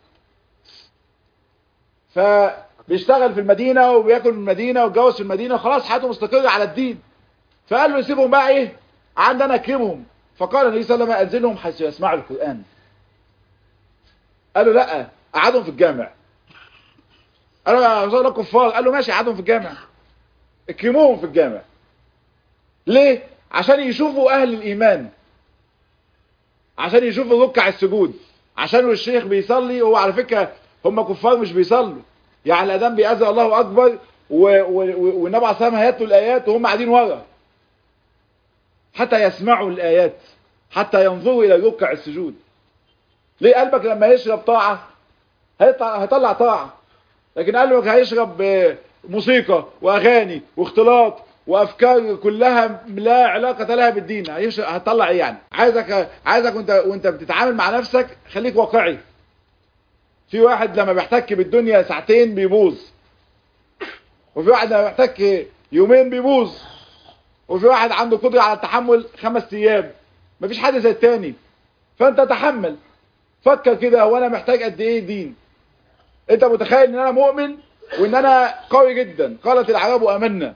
فبيشتغل في المدينه وبياكل في المدينه ويتجوز في المدينه وخلاص حياته مستقره على الدين فقال له يسيبهم بقى ايه عندنا اكرمهم فقال النبي صلى الله عليه وسلم انزلهم حيث يسمعوا القران قال له لا قعدهم في الجامع قال له يا رسول الله كفار قال له ماشي قعدهم في الجامع اكرموهم في الجامع ليه عشان يشوفوا اهل الايمان عشان يشوفوا ركع السجود عشان الشيخ بيصلي هو على فكره هم كفار مش بيصلوا يعني الاذان بيأذن الله اكبر والنبي عليه الصلاه والسلام هيتلوا الايات وهم قاعدين ورا حتى يسمعوا الايات حتى ينظروا الى ركع السجود ليه قلبك لما يشرب طاعه هيطلع طاعه لكن قلبك هيشرب موسيقى واغاني واختلاط وافكار كلها لا علاقه لها بالدين هتطلع ايه يعني عايزك عايزك وانت وانت بتتعامل مع نفسك خليك واقعي في واحد لما بيحتك بالدنيا ساعتين بيبوظ وفي واحد لما بيحتك يومين بيبوظ وفي واحد عنده قدره على التحمل خمس ايام مفيش حد زي التاني فانت تحمل فكر كده هو انا محتاج قد ايه دين انت متخيل ان انا مؤمن وان انا قوي جدا قالت العرب امنا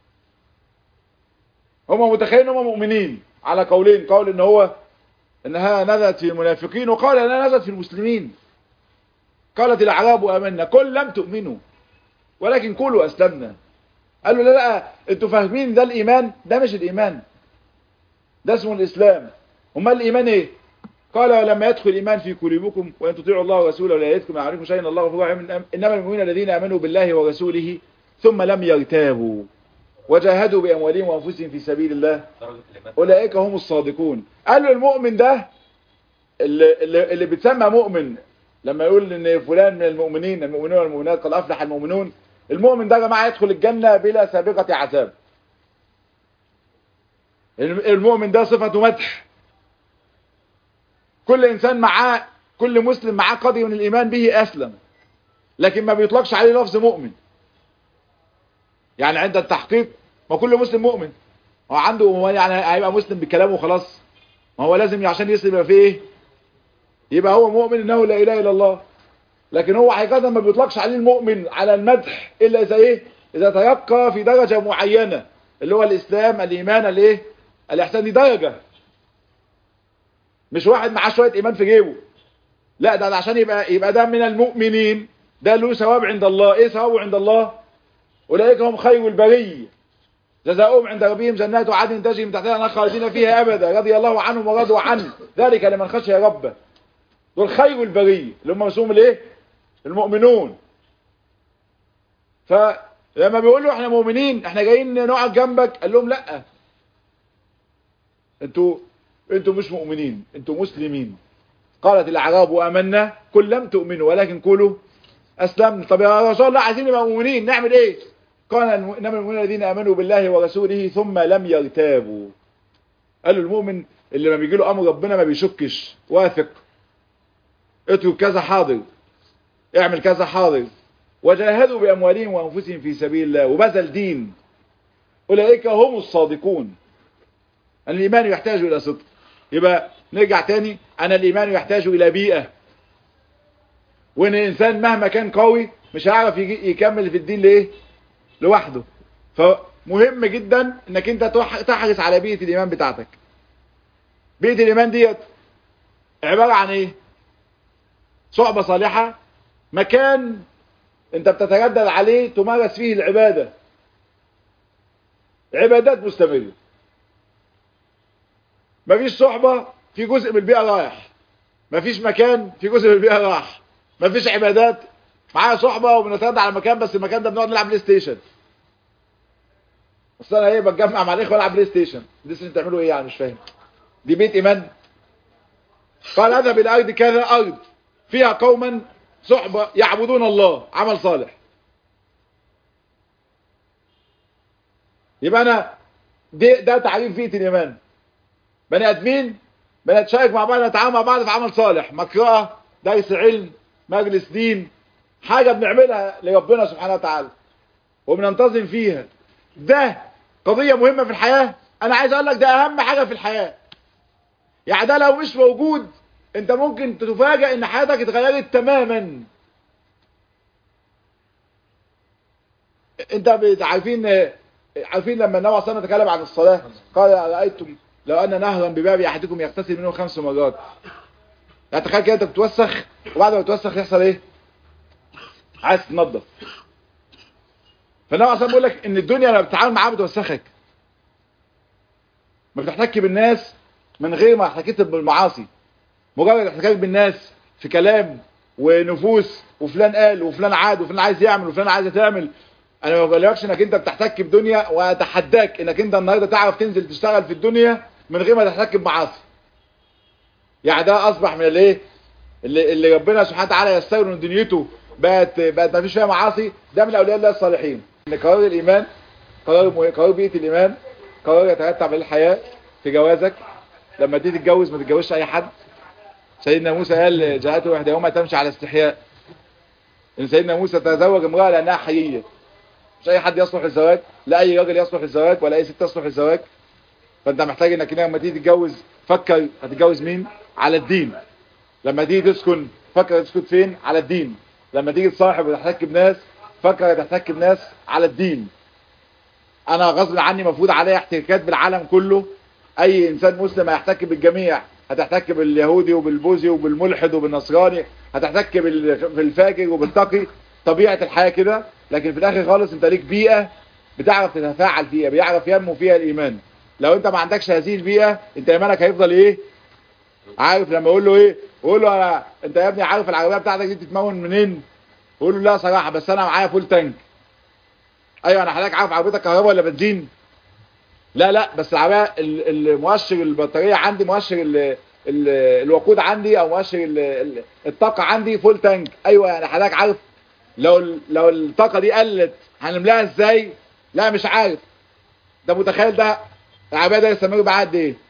هم متخيلين هم مؤمنين على قولين قول ان هو انها نزلت في المنافقين وقال انها نزلت في المسلمين قالت الاعراب امنا قل لم تؤمنوا ولكن قولوا اسلمنا قالوا لا لا انتوا فاهمين ده الايمان ده مش الايمان ده اسمه الاسلام امال الايمان ايه قال ولما يدخل الايمان في قلوبكم وان تطيعوا الله ورسوله ولا يأتكم عليكم شيئا الله غفور رحيم انما المؤمنون الذين امنوا بالله ورسوله ثم لم يرتابوا وجاهدوا باموالهم وانفسهم في سبيل الله اولئك هم الصادقون قالوا المؤمن ده اللي, اللي, اللي بيتسمى مؤمن لما يقول ان فلان من المؤمنين المؤمنون والمؤمنات قد افلح المؤمنون المؤمن ده يا جماعه يدخل الجنه بلا سابقه عذاب المؤمن ده صفته مدح كل انسان معاه كل مسلم معاه قدر من الايمان به اسلم لكن ما بيطلقش عليه لفظ مؤمن يعني عند التحقيق ما كل مسلم مؤمن هو عنده يعني هيبقى مسلم بكلامه خلاص ما هو لازم عشان يسلم يبقى فيه ايه يبقى هو مؤمن انه لا اله الا الله لكن هو حقيقه ما بيطلقش عليه المؤمن على المدح الا اذا ايه اذا تيقى في درجه معينه اللي هو الاسلام الايمان الايه الاحسان دي درجه مش واحد معاه شويه ايمان في جيبه لا ده عشان يبقى يبقى ده من المؤمنين ده له ثواب عند الله ايه ثوابه عند الله اولئك هم خير البريه جزاؤهم عند ربهم جنات عدن تجري من تحتها الانهار خالدين فيها ابدا رضي الله عنهم ورضوا عنه ذلك لمن خشي ربه دول خير البريه اللي هم مسموهم الايه المؤمنون فلما بيقولوا احنا مؤمنين احنا جايين نقعد جنبك قال لهم لا انتوا انتوا مش مؤمنين انتوا مسلمين قالت الاعراب امنا قل لم تؤمنوا ولكن قولوا اسلمنا طب يا رسول الله عايزين نبقى مؤمنين نعمل ايه قال انما المؤمنون الذين امنوا بالله ورسوله ثم لم يرتابوا قالوا المؤمن اللي ما بيجي له امر ربنا ما بيشكش واثق اترك كذا حاضر اعمل كذا حاضر وجاهدوا باموالهم وانفسهم في سبيل الله وبذل دين اولئك هم الصادقون الايمان يحتاج الى صدق يبقى نرجع تاني انا الايمان يحتاج الى بيئه وان الانسان مهما كان قوي مش هيعرف يكمل في الدين ليه لوحده فمهم جدا انك انت تحرص على بيئه الايمان بتاعتك بيئة الإيمان ديت عبارة عن إيه صحبة صالحة مكان أنت بتتجدد عليه تمارس فيه العبادة عبادات مستمرة مفيش صحبة في جزء من البيئة رايح مفيش مكان في جزء من البيئة راح مفيش عبادات معايا صحبة وبنتغدى على مكان بس المكان ده بنقعد نلعب بلاي ستيشن بس انا ايه بتجمع مع الاخوه العب بلاي ستيشن دي اللي تعملوا ايه يعني مش فاهم دي بيت ايمان قال اذهب الى ارض كذا ارض فيها قوما صحبة يعبدون الله عمل صالح يبقى انا ده, ده تعريف بيئة الايمان بني ادمين بنتشارك مع بعض نتعامل مع بعض في عمل صالح مقرأة درس علم مجلس دين حاجة بنعملها لربنا سبحانه وتعالى وبننتظم فيها ده قضية مهمة في الحياة انا عايز اقول لك ده اهم حاجة في الحياة يعني ده لو مش موجود انت ممكن تتفاجئ ان حياتك اتغيرت تماما انت عارفين عارفين لما النبي صلى الله عليه وسلم تكلم عن الصلاة قال رأيتم لو ان نهرا بباب احدكم يغتسل منه خمس مرات يعني تخيل كده انت بتوسخ وبعد ما تتوسخ يحصل ايه عايز تنظف فالنبي صلى بيقول لك ان الدنيا لما بتتعامل معاها بتوسخك ما بتحتك بالناس من غير ما احتكيت بالمعاصي مجرد احتكاك بالناس في كلام ونفوس وفلان قال وفلان عاد وفلان عايز يعمل وفلان عايز تعمل انا ما بقولكش انك انت بتحتك بدنيا واتحداك انك انت النهارده تعرف تنزل تشتغل في الدنيا من غير ما تحتك بمعاصي يعني ده اصبح من الايه اللي, اللي ربنا سبحانه وتعالى يستر ان دنيته بقت بقت ما فيش فيها معاصي ده من اولياء الله الصالحين ان قرار الايمان قرار قرار بيئه الايمان قرار يترتب على الحياه في جوازك لما تيجي تتجوز ما تتجوزش اي حد سيدنا موسى قال جاءته احداهما تمشي على استحياء ان سيدنا موسى تزوج امراه لانها حييه مش اي حد يصلح للزواج لا اي راجل يصلح للزواج ولا اي ست تصلح للزواج فانت محتاج انك لما تيجي تتجوز فكر هتتجوز مين على الدين لما تيجي تسكن فكر تسكن فين على الدين لما تيجي تصاحب وتحتك بناس فكر تحتك بناس على الدين انا غصب عني مفروض عليا احتكاكات بالعالم كله اي انسان مسلم هيحتك بالجميع هتحتك باليهودي وبالبوذي وبالملحد وبالنصراني هتحتك بالفاجر وبالتقي طبيعة الحياة كده لكن في الاخر خالص انت ليك بيئة بتعرف تتفاعل فيها بيعرف ينمو فيها الايمان لو انت ما عندكش هذه البيئة انت ايمانك هيفضل ايه عارف لما اقول له ايه اقول له انا انت يا ابني عارف العربية بتاعتك دي بتتمون منين اقول له لا صراحة بس انا معايا فول تانك ايوه انا حضرتك عارف عربيتك كهرباء ولا بنزين لا لا بس العربية المؤشر البطارية عندي مؤشر ال ال الوقود عندي او مؤشر ال الطاقة عندي فول تانك ايوه يعني حضرتك عارف لو لو الطاقة دي قلت هنملاها ازاي لا مش عارف ده متخيل ده العربية ده يستمر معاه قد ايه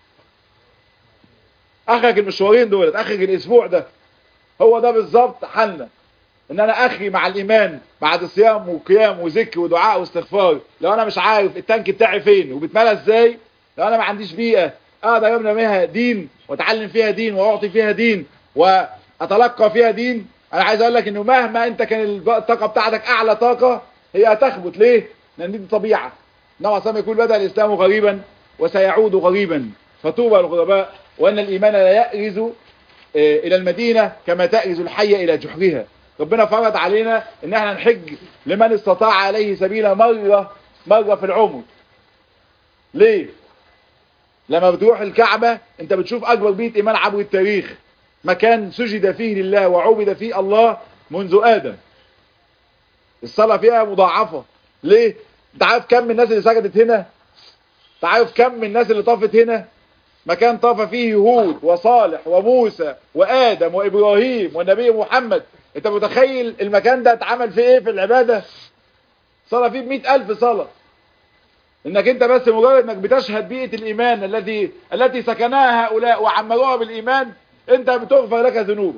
اخرج المشوارين دولت اخرج الاسبوع ده هو ده بالظبط حالنا ان انا اخري مع الايمان بعد صيام وقيام وذكر ودعاء واستغفار لو انا مش عارف التانك بتاعي فين وبتملى ازاي لو انا ما عنديش بيئة اقدر ابني بيها دين واتعلم فيها دين واعطي فيها دين واتلقى فيها دين انا عايز اقول لك انه مهما انت كان الطاقة بتاعتك اعلى طاقة هي هتخبط ليه لان دي طبيعة نوع صلى يقول بدأ الاسلام غريبا وسيعود غريبا فطوبى الغرباء وان الايمان لا يأرز الى المدينة كما تأرز الحية الى جحرها ربنا فرض علينا ان احنا نحج لمن استطاع عليه سبيلا مرة مرة في العمر ليه لما بتروح الكعبة انت بتشوف اكبر بيت ايمان عبر التاريخ مكان سجد فيه لله وعبد فيه الله منذ ادم الصلاة فيها مضاعفة ليه انت عارف كم من الناس اللي سجدت هنا انت عارف كم من الناس اللي طافت هنا مكان طاف فيه هود وصالح وموسى وآدم وإبراهيم والنبي محمد انت متخيل المكان ده اتعمل فيه ايه في العبادة صلاة فيه بمئة ألف صلاة انك انت بس مجرد انك بتشهد بيئة الإيمان التي التي سكنها هؤلاء وعمروها بالإيمان انت بتغفر لك ذنوبك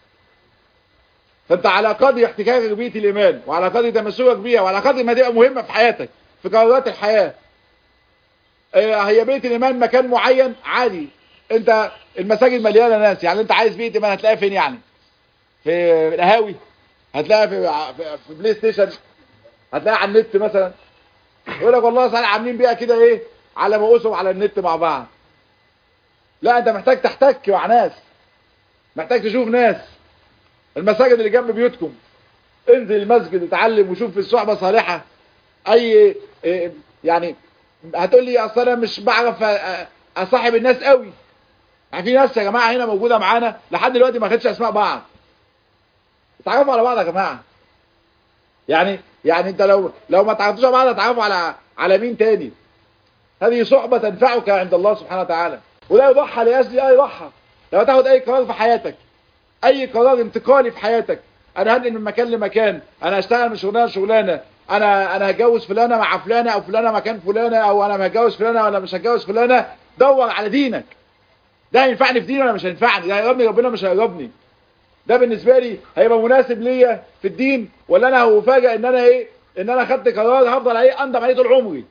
فانت على قدر احتكاكك ببيئة الإيمان وعلى قدر تمسكك بيها وعلى قدر ما تبقى مهمة في حياتك في قرارات الحياة هي بيئة الإيمان مكان معين عادي انت المساجد مليانة ناس يعني انت عايز بيئة إيمان هتلاقيها فين يعني في القهاوي هتلاقيها في في بلاي ستيشن هتلاقيها على النت مثلا يقول لك والله صحيح عاملين بيها كده ايه على ما على النت مع بعض لا انت محتاج تحتك مع ناس محتاج تشوف ناس المساجد اللي جنب بيوتكم انزل المسجد اتعلم وشوف في الصحبة صالحة اي إيه، يعني هتقول لي اصل انا مش بعرف أ- اصاحب الناس قوي يعني في ناس يا جماعة هنا موجودة معانا لحد دلوقتي ما خدش اسماء بعض اتعرفوا على بعض يا جماعة يعني يعني انت لو لو ما تعرفتوش على بعض هتعرفوا على على مين تاني هذه صحبة تنفعك عند الله سبحانه وتعالى ولا يضحى لأجل أي ضحى لو تاخد أي قرار في حياتك أي قرار انتقالي في حياتك أنا هنقل من مكان لمكان أنا هشتغل من شغلانة لشغلانة أنا أنا هتجوز فلانة مع فلانة أو فلانة مكان فلانة أو أنا هتجوز فلانة ولا مش هتجوز فلانة دور على دينك ده هينفعني في ديني ولا مش هينفعني ده هيقربني ربنا مش هيقربني ده بالنسبة لي هيبقى مناسب ليا في الدين ولا انا هفاجئ ان انا ايه ان انا خدت قرار هفضل عليه اندم عليه طول عمري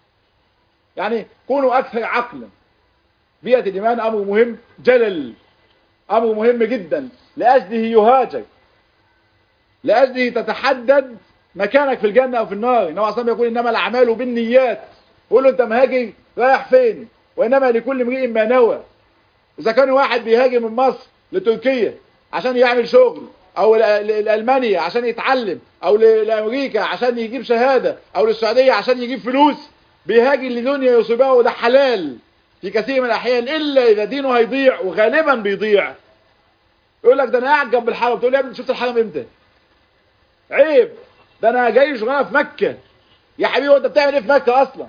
يعني كونوا اكثر عقلا بيئة الايمان امر مهم جلل امر مهم جدا لاجله يهاجر لاجله تتحدد مكانك في الجنة او في النار انه اصلا يقول انما الاعمال بالنيات قول له انت مهاجر رايح فين وانما لكل امرئ ما نوى اذا كان واحد بيهاجر من مصر لتركيا عشان يعمل شغل او ل- ل- لالمانيا عشان يتعلم او ل- لامريكا عشان يجيب شهادة او للسعودية عشان يجيب فلوس بيهاجر لدنيا يصيبها وده حلال في كثير من الاحيان الا اذا دينه هيضيع وغالبا بيضيع يقول لك ده انا اعجب بالحرم تقول لي يا ابني شفت الحرم امتى عيب ده انا جاي شغلانه في مكة يا حبيبي هو انت بتعمل ايه في مكة اصلا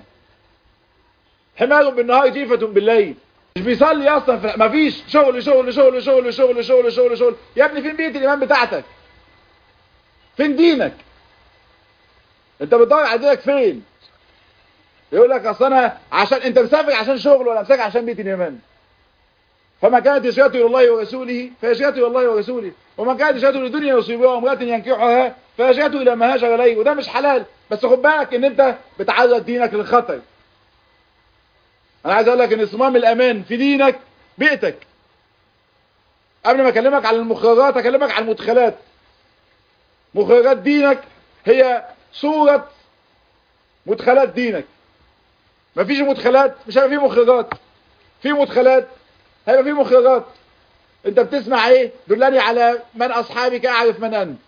حمار بالنهار جيفة بالليل مش بيصلي اصلا في... مفيش شغل شغل شغل شغل شغل شغل شغل شغل يا ابني فين بيئة الايمان بتاعتك فين دينك انت بتدور على دينك فين يقول لك اصل انا عشان انت مسافر عشان شغل ولا مسافر عشان بيئة الايمان فما كانت هجرته الى الله ورسوله فهجرته الى الله ورسوله وما كانت هجرته لدنيا يصيبها وامرأة ينكحها فهجرته الى ما هاجر اليه وده مش حلال بس خد بالك ان انت بتعرض دينك للخطر انا عايز اقول لك ان صمام الامان في دينك بيئتك قبل ما اكلمك على المخرجات اكلمك على المدخلات مخرجات دينك هي صورة مدخلات دينك مفيش مدخلات مش هيبقى فيه مخرجات في مدخلات هيبقى فيه مخرجات انت بتسمع ايه دلني على من اصحابك اعرف من انت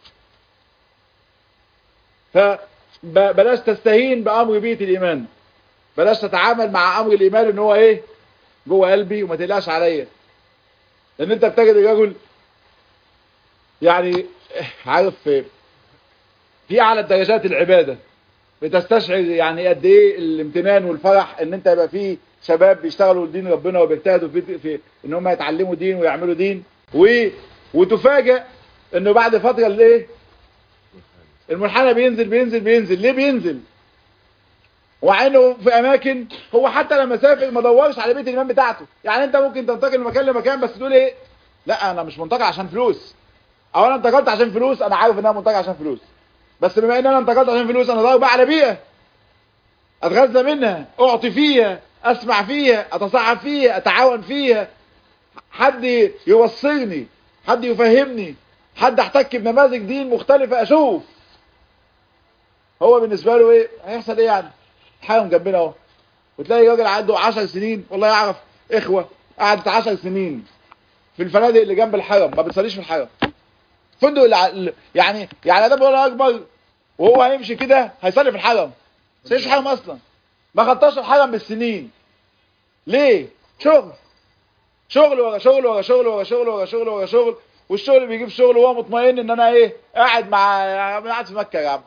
فبلاش تستهين بامر بيئة الايمان بلاش تتعامل مع امر الايمان ان هو ايه جوه قلبي وما تقلقش عليا لان انت بتجد الرجل يعني عارف في اعلى درجات العباده بتستشعر يعني قد ايه الامتنان والفرح ان انت يبقى فيه شباب بيشتغلوا لدين ربنا وبيجتهدوا في, في ان هم يتعلموا دين ويعملوا دين و وتفاجئ انه بعد فتره الايه المنحنى بينزل بينزل بينزل ليه بينزل وعينه في اماكن هو حتى لما سافر ما دورش على بيت الامام بتاعته يعني انت ممكن تنتقل من مكان لمكان بس تقول ايه لا انا مش منتقل عشان فلوس او انا انتقلت عشان فلوس انا عارف ان انا منتقل عشان فلوس بس بما ان انا انتقلت عشان فلوس انا دور بقى على بيئه اتغذى منها اعطي فيها اسمع فيها اتصاحب فيها اتعاون فيها حد يوصلني حد يفهمني حد احتك بنماذج دين مختلفة اشوف هو بالنسبة له ايه هيحصل ايه يعني حاجة جنبنا اهو وتلاقي راجل عنده 10 سنين والله يعرف اخوة قعدت 10 سنين في الفنادق اللي جنب الحرم ما بتصليش في الحرم فندق اللي يعني يعني ده بيقول اكبر وهو هيمشي كده هيصلي في الحرم ما في الحرم اصلا ما خطاش الحرم بالسنين ليه شغل شغل ورا شغل ورا شغل ورا شغل ورا شغل ورا شغل والشغل بيجيب شغل وهو مطمئن ان انا ايه قاعد مع قاعد في مكه يا عم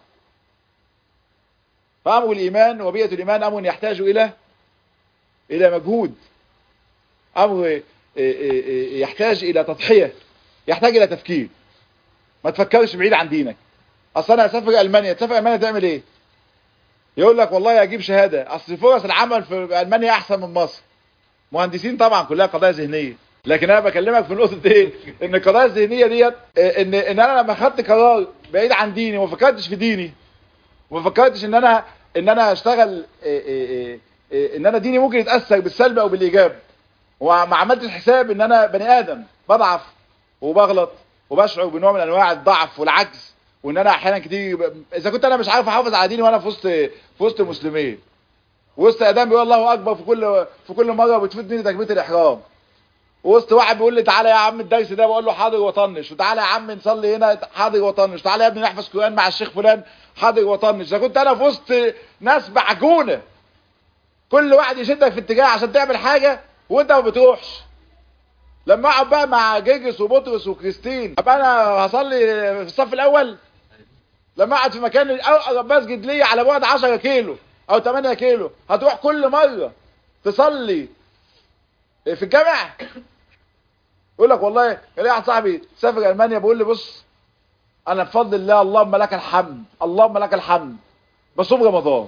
فامر الايمان وبيئه الايمان امر يحتاج الى الى مجهود امر يحتاج الى تضحيه يحتاج الى تفكير ما تفكرش بعيد عن دينك اصل انا اسافر المانيا تسافر المانيا تعمل ايه يقول لك والله اجيب شهاده اصل فرص العمل في المانيا احسن من مصر مهندسين طبعا كلها قضايا ذهنيه لكن انا بكلمك في نقطه ايه ان القضايا الذهنيه ديت ان ان انا لما خدت قرار بعيد عن ديني وما فكرتش في ديني وما فكرتش ان انا ان انا اشتغل إيه إيه إيه ان انا ديني ممكن يتاثر بالسلب او بالايجاب وما عملتش حساب ان انا بني ادم بضعف وبغلط وبشعر بنوع من انواع الضعف والعجز وان انا احيانا كتير اذا كنت انا مش عارف احافظ على ديني وانا في وسط في وسط مسلمين وسط ادم بيقول الله اكبر في كل في كل مره بتفوت ديني تكبيره الاحرام وسط واحد بيقول لي تعالى يا عم الدرس ده بقول له حاضر وطنش وتعالى يا عم نصلي هنا حاضر وطنش تعالى يا ابني نحفظ قران مع الشيخ فلان حاضر وطنش ده كنت انا في وسط ناس معجونه كل واحد يشدك في اتجاه عشان تعمل حاجه وانت ما بتروحش لما اقعد بقى مع جيجس وبطرس وكريستين ابقى انا هصلي في الصف الاول لما اقعد في مكان اقرب مسجد ليا على بعد 10 كيلو او 8 كيلو هتروح كل مره تصلي في الجامع يقول لك والله كان واحد صاحبي سافر المانيا بيقول لي بص انا بفضل الله اللهم لك الحمد اللهم لك الحمد بصوم رمضان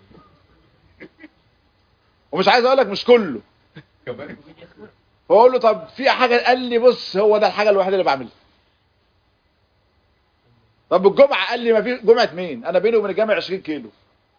ومش عايز اقول لك مش كله فاقول له طب في حاجه قال لي بص هو ده الحاجه الوحيده اللي بعملها طب الجمعه قال لي ما في جمعه مين انا بيني وبين الجامع 20 كيلو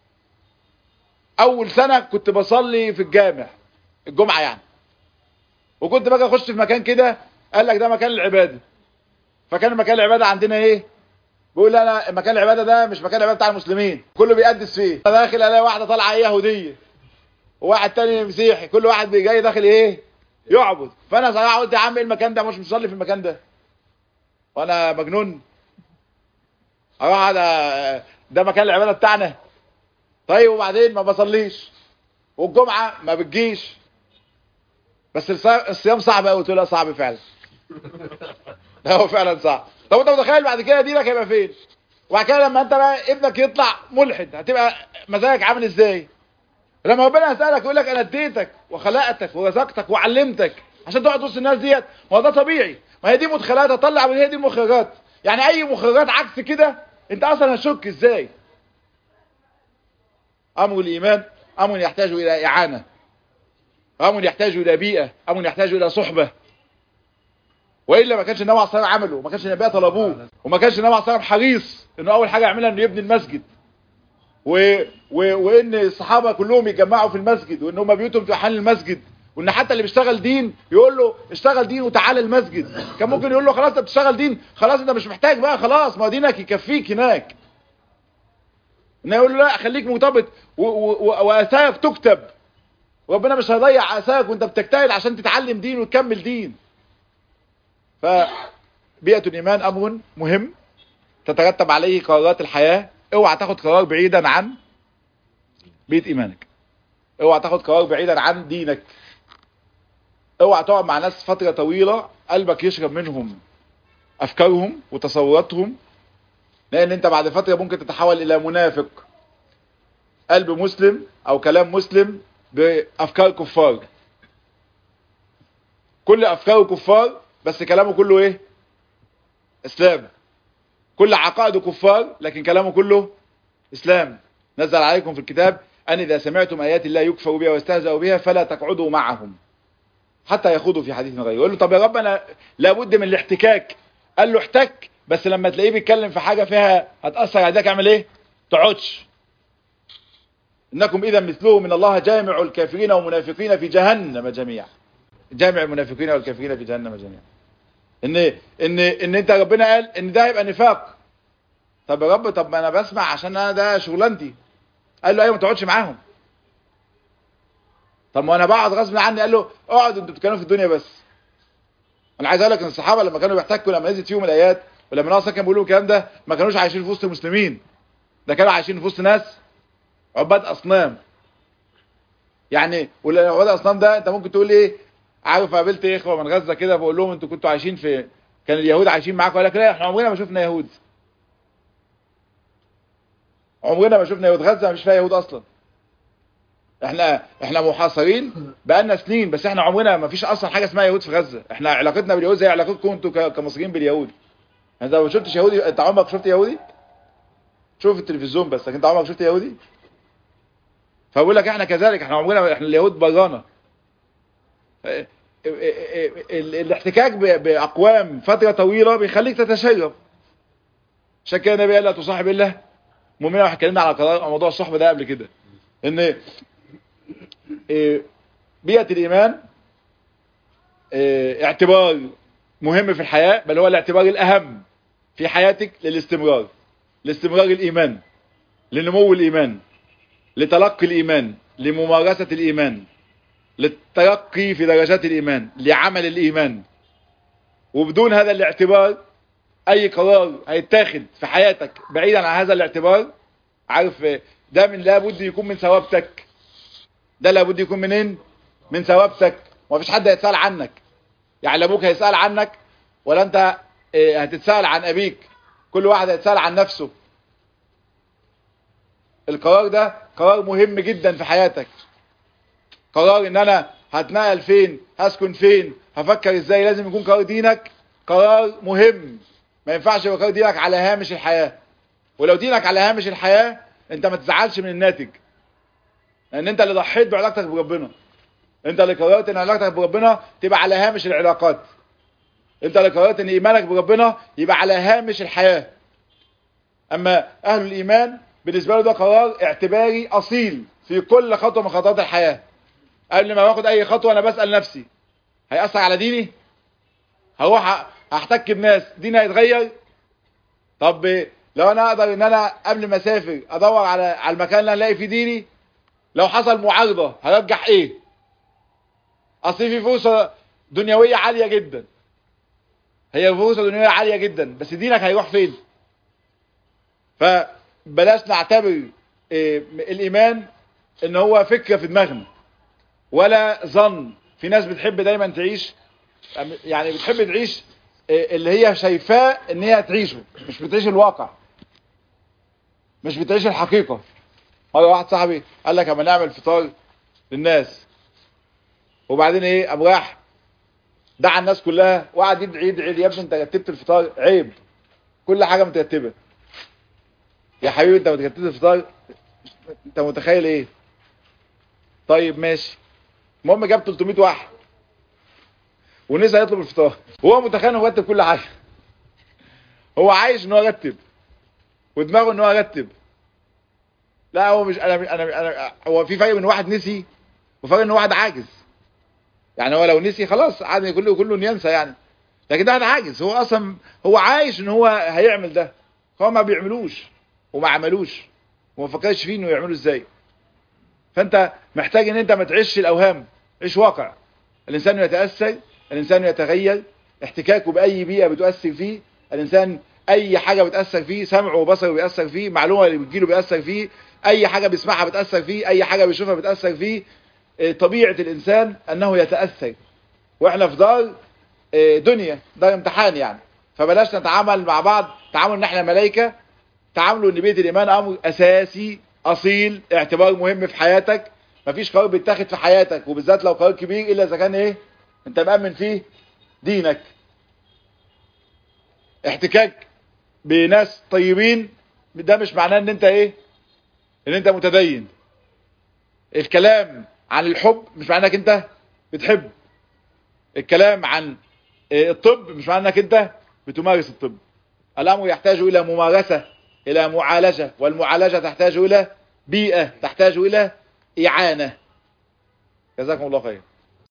اول سنه كنت بصلي في الجامع الجمعه يعني وكنت باجي اخش في مكان كده قال لك ده مكان العباده فكان مكان العباده عندنا ايه بيقول لي انا مكان العباده ده مش مكان العباده بتاع المسلمين كله بيقدس فيه داخل الاقي واحده طالعه ايه يهوديه وواحد تاني مسيحي كل واحد جاي داخل ايه يعبد فانا صراحه قلت يا عم ايه المكان ده مش مصلي في المكان ده وانا مجنون اروح هذا ده مكان العباده بتاعنا طيب وبعدين ما بصليش والجمعه ما بتجيش بس الصيام صعب قوي قلت له صعب فعلا ده هو فعلا صعب طب انت متخيل بعد كده دينك هيبقى فين وبعد كده لما انت بقى ابنك يطلع ملحد هتبقى مزاجك عامل ازاي لما ربنا يسالك يقول لك انا اديتك وخلقتك ورزقتك وعلمتك عشان تقعد وسط الناس ديت ما هو ده طبيعي ما هي دي مدخلات هتطلع من هي دي المخرجات يعني اي مخرجات عكس كده انت اصلا هتشك ازاي امر الايمان امر يحتاج الى اعانه امر يحتاج الى بيئه امر يحتاج الى صحبه والا ما كانش النبي عليه الصلاه والسلام عمله وما كانش النبي طلبوه وما كانش النبي عليه الصلاه والسلام حريص انه اول حاجه يعملها انه يبني المسجد و... و... وان الصحابه كلهم يتجمعوا في المسجد وان هم بيوتهم في حال المسجد وان حتى اللي بيشتغل دين يقول له اشتغل دين وتعالى المسجد كان ممكن يقول له خلاص انت بتشتغل دين خلاص انت مش محتاج بقى خلاص ما دينك يكفيك هناك انه يقول له لا خليك مرتبط واثارك تكتب وربنا مش هيضيع اثارك وانت بتجتهد عشان تتعلم دين وتكمل دين فبيئة الإيمان أمر مهم تترتب عليه قرارات الحياة اوعى تاخد قرار بعيدا عن بيئة إيمانك اوعى تاخد قرار بعيدا عن دينك اوعى تقعد مع ناس فترة طويلة قلبك يشرب منهم أفكارهم وتصوراتهم لأن أنت بعد فترة ممكن تتحول إلى منافق قلب مسلم أو كلام مسلم بأفكار كفار كل أفكاره كفار بس كلامه كله ايه اسلام كل عقائده كفار لكن كلامه كله اسلام نزل عليكم في الكتاب ان اذا سمعتم ايات الله يكفر بها ويستهزأ بها فلا تقعدوا معهم حتى يخوضوا في حديث غيره يقول له طب يا رب انا لابد من الاحتكاك قال له احتك بس لما تلاقيه بيتكلم في حاجه فيها هتاثر عليك اعمل ايه تقعدش انكم اذا مثله من الله جامع الكافرين والمنافقين في جهنم جميعا جامع المنافقين والكافرين في جهنم جميعا ان ان ان انت ربنا قال ان ده هيبقى نفاق طب يا رب طب ما انا بسمع عشان انا ده شغلانتي قال له ايوه ما تقعدش معاهم طب ما انا بقعد غصب عني قال له اقعد انتوا بتتكلموا في الدنيا بس انا عايز اقول لك ان الصحابه لما كانوا بيحتكوا لما نزلت فيهم الايات ولما الناس كانوا بيقولوا الكلام ده ما كانوش عايشين في وسط المسلمين ده كانوا عايشين في وسط ناس عباد اصنام يعني والعباد الاصنام ده انت ممكن تقول ايه عارف قابلت ايه اخوه من غزه كده بقول لهم انتوا كنتوا عايشين في كان اليهود عايشين معاكم قال لك لا احنا عمرنا ما شفنا يهود عمرنا ما شفنا يهود غزه مش فيها يهود اصلا احنا احنا محاصرين بقالنا سنين بس احنا عمرنا ما فيش اصلا حاجه اسمها يهود في غزه احنا علاقتنا باليهود زي علاقتكم انتوا كمصريين باليهود انت ما شفتش يهودي انت عمرك شفت يهودي شوف التلفزيون بس لكن انت عمرك شفت يهودي فبقول لك احنا كذلك احنا عمرنا احنا اليهود برانا الاحتكاك باقوام فتره طويله بيخليك تتشرب عشان كده النبي قال لا تصاحب الا مؤمنا واحنا اتكلمنا على موضوع الصحبه ده قبل كده ان بيئه الايمان اعتبار مهم في الحياه بل هو الاعتبار الاهم في حياتك للاستمرار لاستمرار الايمان لنمو الايمان لتلقي الايمان لممارسه الايمان للترقي في درجات الإيمان لعمل الإيمان وبدون هذا الاعتبار أي قرار هيتاخد في حياتك بعيدا عن هذا الاعتبار عارف ده من لابد يكون من ثوابتك ده لابد يكون منين من ثوابتك ومفيش حد هيتسأل عنك يعني ابوك هيسأل عنك ولا انت هتتسأل عن ابيك كل واحد هيتسأل عن نفسه القرار ده قرار مهم جدا في حياتك قرار ان انا هتنقل فين هسكن فين هفكر ازاي لازم يكون قرار دينك قرار مهم ما ينفعش يبقى قرار دينك على هامش الحياة ولو دينك على هامش الحياة انت ما تزعلش من الناتج لان انت اللي ضحيت بعلاقتك بربنا انت اللي قررت ان علاقتك بربنا تبقى على هامش العلاقات انت اللي قررت ان ايمانك بربنا يبقى على هامش الحياة اما اهل الايمان بالنسبة له ده قرار اعتباري اصيل في كل خطوة من خطوات الحياة قبل ما باخد اي خطوة انا بسأل نفسي هيأثر على ديني هروح هحتك بناس ديني هيتغير طب لو انا اقدر ان انا قبل ما اسافر ادور على على المكان اللي الاقي فيه ديني لو حصل معارضة هرجح ايه اصل في فرصة دنيوية عالية جدا هي فرصة دنيوية عالية جدا بس دينك هيروح فين فبلاش نعتبر إيه الايمان ان هو فكرة في دماغنا ولا ظن في ناس بتحب دايما تعيش يعني بتحب تعيش إيه اللي هي شايفاه ان هي تعيشه مش بتعيش الواقع مش بتعيش الحقيقة مرة واحد صاحبي قال لك اما نعمل فطار للناس وبعدين ايه قام راح دعا الناس كلها وقعد يدعي يدعي يا ابني انت رتبت الفطار عيب كل حاجه مترتبه يا حبيبي انت رتبت الفطار انت متخيل ايه طيب ماشي المهم جاب 300 واحد ونسى يطلب الفطار وهو متخيل انه رتب كل حاجه هو عايش ان هو رتب ودماغه ان هو رتب لا هو مش انا انا انا هو في فرق بين واحد نسي وفرق ان واحد عاجز يعني هو لو نسي خلاص عادي كله كله ينسى يعني لكن ده عاجز هو اصلا هو عايش ان هو هيعمل ده هو ما بيعملوش وما عملوش وما فكرش فيه انه يعمله ازاي فانت محتاج ان انت ما تعيش الاوهام عيش واقع الانسان يتاثر الانسان يتغير احتكاكه باي بيئه بتؤثر فيه الانسان اي حاجه بتاثر فيه سمعه وبصره بيأثر فيه معلومه اللي بتجيله بيأثر فيه اي حاجه بيسمعها بتأثر فيه اي حاجه بيشوفها بتأثر فيه طبيعة الإنسان أنه يتأثر وإحنا في دار دنيا دار امتحان يعني فبلاش نتعامل مع بعض تعامل ان احنا ملائكة تعاملوا ان بيت الإيمان أمر أساسي أصيل اعتبار مهم في حياتك مفيش قرار بيتاخد في حياتك وبالذات لو قرار كبير إلا إذا كان إيه أنت مأمن فيه دينك احتكاك بناس طيبين ده مش معناه ان انت ايه ان انت متدين الكلام عن الحب مش معناه انك انت بتحب الكلام عن الطب مش معناه انك انت بتمارس الطب الامر يحتاج الى ممارسة الى معالجة والمعالجة تحتاج الى بيئة تحتاج الى اعانة جزاكم الله خير